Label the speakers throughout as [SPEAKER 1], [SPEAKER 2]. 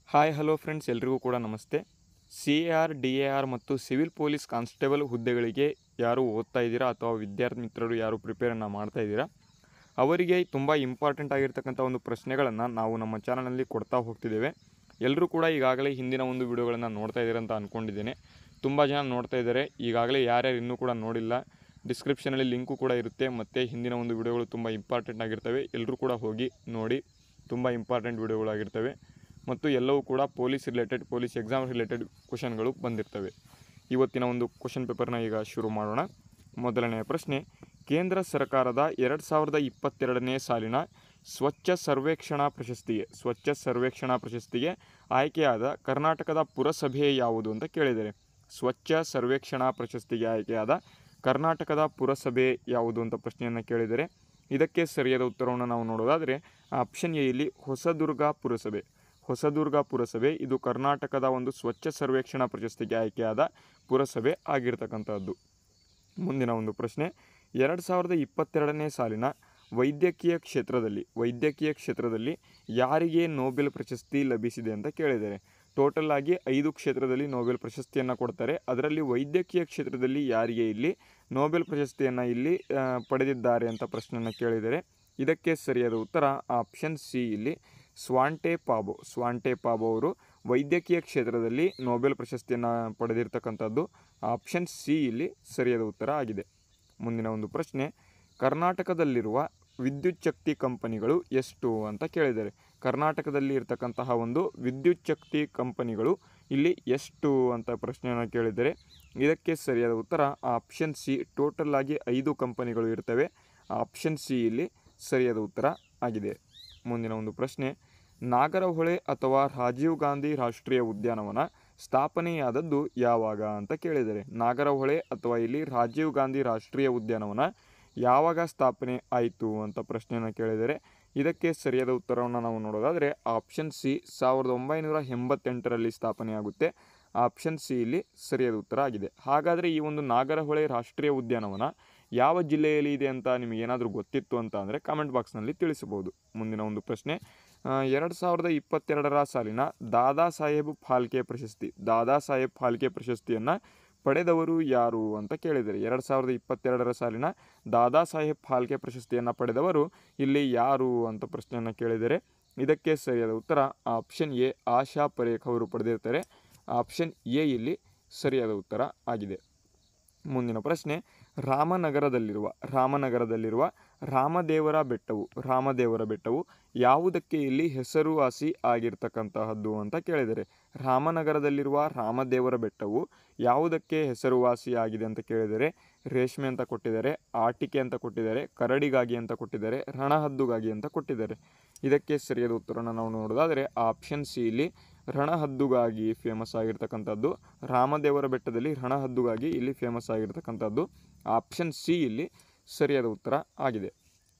[SPEAKER 1] Hi hello friends ಎಲ್ರಿಗೂ ಕೂಡ ನಮಸ್ತೆ C A R D A R ಮತ್ತು ಸಿವಿಲ್ ಪೊಲೀಸ್ ಕಾನ್ಸ್ಟೇಬಲ್ ಹುದ್ದೆಗಳಿಗೆ ಯಾರು ಓದ್ತಾ ಇದ್ದೀರಾ ಅಥವಾ ವಿದ್ಯಾರ್ಥಿ ಮಿತ್ರರು ಯಾರು ಪ್ರಿಪೇರನ್ನು ಮಾಡ್ತಾ ಇದ್ದೀರಾ ಅವರಿಗೆ ತುಂಬ ಇಂಪಾರ್ಟೆಂಟ್ ಆಗಿರ್ತಕ್ಕಂಥ ಒಂದು ಪ್ರಶ್ನೆಗಳನ್ನು ನಾವು ನಮ್ಮ ಚಾನಲಲ್ಲಿ ಕೊಡ್ತಾ ಹೋಗ್ತಿದ್ದೇವೆ ಎಲ್ಲರೂ ಕೂಡ ಈಗಾಗಲೇ ಹಿಂದಿನ ಒಂದು ವಿಡಿಯೋಗಳನ್ನು ನೋಡ್ತಾ ಇದ್ದೀರಾ ಅಂತ ಅಂದ್ಕೊಂಡಿದ್ದೇನೆ ತುಂಬ ಜನ ನೋಡ್ತಾ ಇದ್ದಾರೆ ಈಗಾಗಲೇ ಯಾರ್ಯಾರು ಇನ್ನೂ ಕೂಡ ನೋಡಿಲ್ಲ ಡಿಸ್ಕ್ರಿಪ್ಷನಲ್ಲಿ ಲಿಂಕು ಕೂಡ ಇರುತ್ತೆ ಮತ್ತು ಹಿಂದಿನ ಒಂದು ವಿಡಿಯೋಗಳು ತುಂಬ ಇಂಪಾರ್ಟೆಂಟ್ ಆಗಿರ್ತವೆ ಎಲ್ಲರೂ ಕೂಡ ಹೋಗಿ ನೋಡಿ ತುಂಬ ಇಂಪಾರ್ಟೆಂಟ್ ವಿಡಿಯೋಗಳಾಗಿರ್ತವೆ ಮತ್ತು ಎಲ್ಲವೂ ಕೂಡ police related police exam related ಕ್ವಶನ್ಗಳು ಬಂದಿರ್ತವೆ ಇವತ್ತಿನ ಒಂದು ಕ್ವಶನ್ ಪೇಪರ್ನ ಈಗ ಶುರು ಮಾಡೋಣ ಮೊದಲನೆಯ ಪ್ರಶ್ನೆ ಕೇಂದ್ರ ಸರ್ಕಾರದ ಎರಡು ಸಾವಿರದ ಇಪ್ಪತ್ತೆರಡನೇ ಸಾಲಿನ ಸ್ವಚ್ಛ ಸರ್ವೇಕ್ಷಣಾ ಪ್ರಶಸ್ತಿಗೆ ಸ್ವಚ್ಛ ಸರ್ವೇಕ್ಷಣಾ ಪ್ರಶಸ್ತಿಗೆ ಆಯ್ಕೆಯಾದ ಕರ್ನಾಟಕದ ಪುರಸಭೆ ಯಾವುದು ಅಂತ ಕೇಳಿದ್ದಾರೆ ಸ್ವಚ್ಛ ಸರ್ವೇಕ್ಷಣಾ ಪ್ರಶಸ್ತಿಗೆ ಆಯ್ಕೆಯಾದ ಕರ್ನಾಟಕದ ಪುರಸಭೆ ಯಾವುದು ಅಂತ ಪ್ರಶ್ನೆಯನ್ನು ಕೇಳಿದರೆ ಇದಕ್ಕೆ ಸರಿಯಾದ ಉತ್ತರವನ್ನು ನಾವು ನೋಡೋದಾದರೆ ಆಪ್ಷನ್ ಎ ಇಲ್ಲಿ ಹೊಸದುರ್ಗ ಪುರಸಭೆ ಹೊಸದುರ್ಗ ಪುರಸಭೆ ಇದು ಕರ್ನಾಟಕದ ಒಂದು ಸ್ವಚ್ಛ ಸರ್ವೇಕ್ಷಣಾ ಪ್ರಶಸ್ತಿಗೆ ಆಯ್ಕೆಯಾದ ಪುರಸಭೆ ಆಗಿರ್ತಕ್ಕಂಥದ್ದು ಮುಂದಿನ ಒಂದು ಪ್ರಶ್ನೆ ಎರಡು ಸಾವಿರದ ಇಪ್ಪತ್ತೆರಡನೇ ಸಾಲಿನ ವೈದ್ಯಕೀಯ ಕ್ಷೇತ್ರದಲ್ಲಿ ವೈದ್ಯಕೀಯ ಕ್ಷೇತ್ರದಲ್ಲಿ ಯಾರಿಗೆ ನೋಬೆಲ್ ಪ್ರಶಸ್ತಿ ಲಭಿಸಿದೆ ಅಂತ ಕೇಳಿದ್ದಾರೆ ಟೋಟಲ್ ಆಗಿ ಐದು ಕ್ಷೇತ್ರದಲ್ಲಿ ನೋಬೆಲ್ ಪ್ರಶಸ್ತಿಯನ್ನು ಕೊಡ್ತಾರೆ ಅದರಲ್ಲಿ ವೈದ್ಯಕೀಯ ಕ್ಷೇತ್ರದಲ್ಲಿ ಯಾರಿಗೆ ಇಲ್ಲಿ ನೋಬೆಲ್ ಪ್ರಶಸ್ತಿಯನ್ನು ಇಲ್ಲಿ ಆ, ಪಡೆದಿದ್ದಾರೆ ಅಂತ ಪ್ರಶ್ನೆಯನ್ನು ಕೇಳಿದರೆ ಇದಕ್ಕೆ ಸರಿಯಾದ ಉತ್ತರ ಆಪ್ಷನ್ ಸಿ ಇಲ್ಲಿ ಸ್ವಾಂಟೆ ಪಾಬೋ ಸ್ವಾಂಟೆ ಪಾಬೋ ಅವರು ವೈದ್ಯಕೀಯ ಕ್ಷೇತ್ರದಲ್ಲಿ ನೋಬೆಲ್ ಪ್ರಶಸ್ತಿಯನ್ನು ಪಡೆದಿರ್ತಕ್ಕಂಥದ್ದು ಆಪ್ಷನ್ ಸಿ ಇಲ್ಲಿ ಸರಿಯಾದ ಉತ್ತರ ಆಗಿದೆ ಮುಂದಿನ ಒಂದು ಪ್ರಶ್ನೆ ಕರ್ನಾಟಕದಲ್ಲಿರುವ ವಿದ್ಯುತ್ ಶಕ್ತಿ ಕಂಪನಿಗಳು ಎಷ್ಟು ಅಂತ ಕೇಳಿದ್ದಾರೆ ಕರ್ನಾಟಕದಲ್ಲಿ ಇರ್ತಕ್ಕಂತಹ ಒಂದು ವಿದ್ಯುತ್ ಶಕ್ತಿ ಕಂಪನಿಗಳು ಇಲ್ಲಿ ಎಷ್ಟು ಅಂತ ಪ್ರಶ್ನೆಯನ್ನು ಕೇಳಿದರೆ ಇದಕ್ಕೆ ಸರಿಯಾದ ಉತ್ತರ ಆಪ್ಷನ್ ಸಿ ಟೋಟಲ್ ಆಗಿ ಐದು ಕಂಪನಿಗಳು ಇರ್ತವೆ ಆಪ್ಷನ್ ಸಿ ಇಲ್ಲಿ ಸರಿಯಾದ ಉತ್ತರ ಆಗಿದೆ ಮುಂದಿನ ಒಂದು ಪ್ರಶ್ನೆ ನಾಗರಹೊಳೆ ಅಥವಾ ರಾಜೀವ್ ಗಾಂಧಿ ರಾಷ್ಟ್ರೀಯ ಉದ್ಯಾನವನ ಸ್ಥಾಪನೆಯಾದದ್ದು ಯಾವಾಗ ಅಂತ ಕೇಳಿದರೆ ನಾಗರಹೊಳೆ ಅಥವಾ ಇಲ್ಲಿ ರಾಜೀವ್ ಗಾಂಧಿ ರಾಷ್ಟ್ರೀಯ ಉದ್ಯಾನವನ ಯಾವಾಗ ಸ್ಥಾಪನೆ ಆಯಿತು ಅಂತ ಪ್ರಶ್ನೆಯನ್ನು ಕೇಳಿದರೆ ಇದಕ್ಕೆ ಸರಿಯಾದ ಉತ್ತರವನ್ನು ನಾವು ನೋಡೋದಾದರೆ ಆಪ್ಷನ್ ಸಿ ಸಾವಿರದ ಒಂಬೈನೂರ ಎಂಬತ್ತೆಂಟರಲ್ಲಿ ಸ್ಥಾಪನೆಯಾಗುತ್ತೆ ಆಪ್ಷನ್ ಸಿ ಇಲ್ಲಿ ಸರಿಯಾದ ಉತ್ತರ ಆಗಿದೆ ಹಾಗಾದರೆ ಈ ಒಂದು ನಾಗರಹೊಳೆ ರಾಷ್ಟ್ರೀಯ ಉದ್ಯಾನವನ ಯಾವ ಜಿಲ್ಲೆಯಲ್ಲಿ ಇದೆ ಅಂತ ನಿಮಗೇನಾದರೂ ಗೊತ್ತಿತ್ತು ಅಂತ ಅಂದರೆ ಕಾಮೆಂಟ್ ಬಾಕ್ಸ್ನಲ್ಲಿ ತಿಳಿಸಬಹುದು ಮುಂದಿನ ಒಂದು ಪ್ರಶ್ನೆ ಎರಡು ಸಾವಿರದ ಇಪ್ಪತ್ತೆರಡರ ಸಾಲಿನ ದಾದಾ ಸಾಹೇಬ್ ಫಾಲ್ಕೆ ಪ್ರಶಸ್ತಿ ದಾದಾ ಸಾಹೇಬ್ ಫಾಲ್ಕೆ ಪ್ರಶಸ್ತಿಯನ್ನು ಪಡೆದವರು ಯಾರು ಅಂತ ಕೇಳಿದರೆ ಎರಡು ಸಾವಿರದ ಇಪ್ಪತ್ತೆರಡರ ಸಾಲಿನ ದಾದಾ ಸಾಹೇಬ್ ಫಾಲ್ಕೆ ಪ್ರಶಸ್ತಿಯನ್ನು ಪಡೆದವರು ಇಲ್ಲಿ ಯಾರು ಅಂತ ಪ್ರಶ್ನೆಯನ್ನು ಕೇಳಿದರೆ ಇದಕ್ಕೆ ಸರಿಯಾದ ಉತ್ತರ ಆಪ್ಷನ್ ಎ ಆಶಾ ಪರೇಖ್ ಅವರು ಪಡೆದಿರ್ತಾರೆ ಆಪ್ಷನ್ ಎ ಇಲ್ಲಿ ಸರಿಯಾದ ಉತ್ತರ ಆಗಿದೆ ಮುಂದಿನ ಪ್ರಶ್ನೆ ರಾಮನಗರದಲ್ಲಿರುವ ರಾಮನಗರದಲ್ಲಿರುವ ರಾಮದೇವರ ಬೆಟ್ಟವು ರಾಮದೇವರ ಬೆಟ್ಟವು ಯಾವುದಕ್ಕೆ ಇಲ್ಲಿ ಹೆಸರುವಾಸಿ ಆಗಿರ್ತಕ್ಕಂತಹದ್ದು ಅಂತ ಕೇಳಿದರೆ ರಾಮನಗರದಲ್ಲಿರುವ ರಾಮದೇವರ ಬೆಟ್ಟವು ಯಾವುದಕ್ಕೆ ಹೆಸರುವಾಸಿ ಆಗಿದೆ ಅಂತ ಕೇಳಿದರೆ ರೇಷ್ಮೆ ಅಂತ ಕೊಟ್ಟಿದ್ದಾರೆ ಆಟಿಕೆ ಅಂತ ಕೊಟ್ಟಿದ್ದಾರೆ ಕರಡಿಗಾಗಿ ಅಂತ ಕೊಟ್ಟಿದ್ದಾರೆ ರಣಹದ್ದುಗಾಗಿ ಅಂತ ಕೊಟ್ಟಿದ್ದಾರೆ ಇದಕ್ಕೆ ಸರಿಯಾದ ಉತ್ತರವನ್ನು ನಾವು ನೋಡೋದಾದರೆ ಆಪ್ಷನ್ ಸಿ ಇಲ್ಲಿ ರಣಹದ್ದುಗಾಗಿ ಫೇಮಸ್ ಆಗಿರ್ತಕ್ಕಂಥದ್ದು ರಾಮದೇವರ ಬೆಟ್ಟದಲ್ಲಿ ರಣಹದ್ದುಗಾಗಿ ಇಲ್ಲಿ ಫೇಮಸ್ ಆಗಿರ್ತಕ್ಕಂಥದ್ದು ಆಪ್ಷನ್ ಸಿ ಇಲ್ಲಿ ಸರಿಯಾದ ಉತ್ತರ ಆಗಿದೆ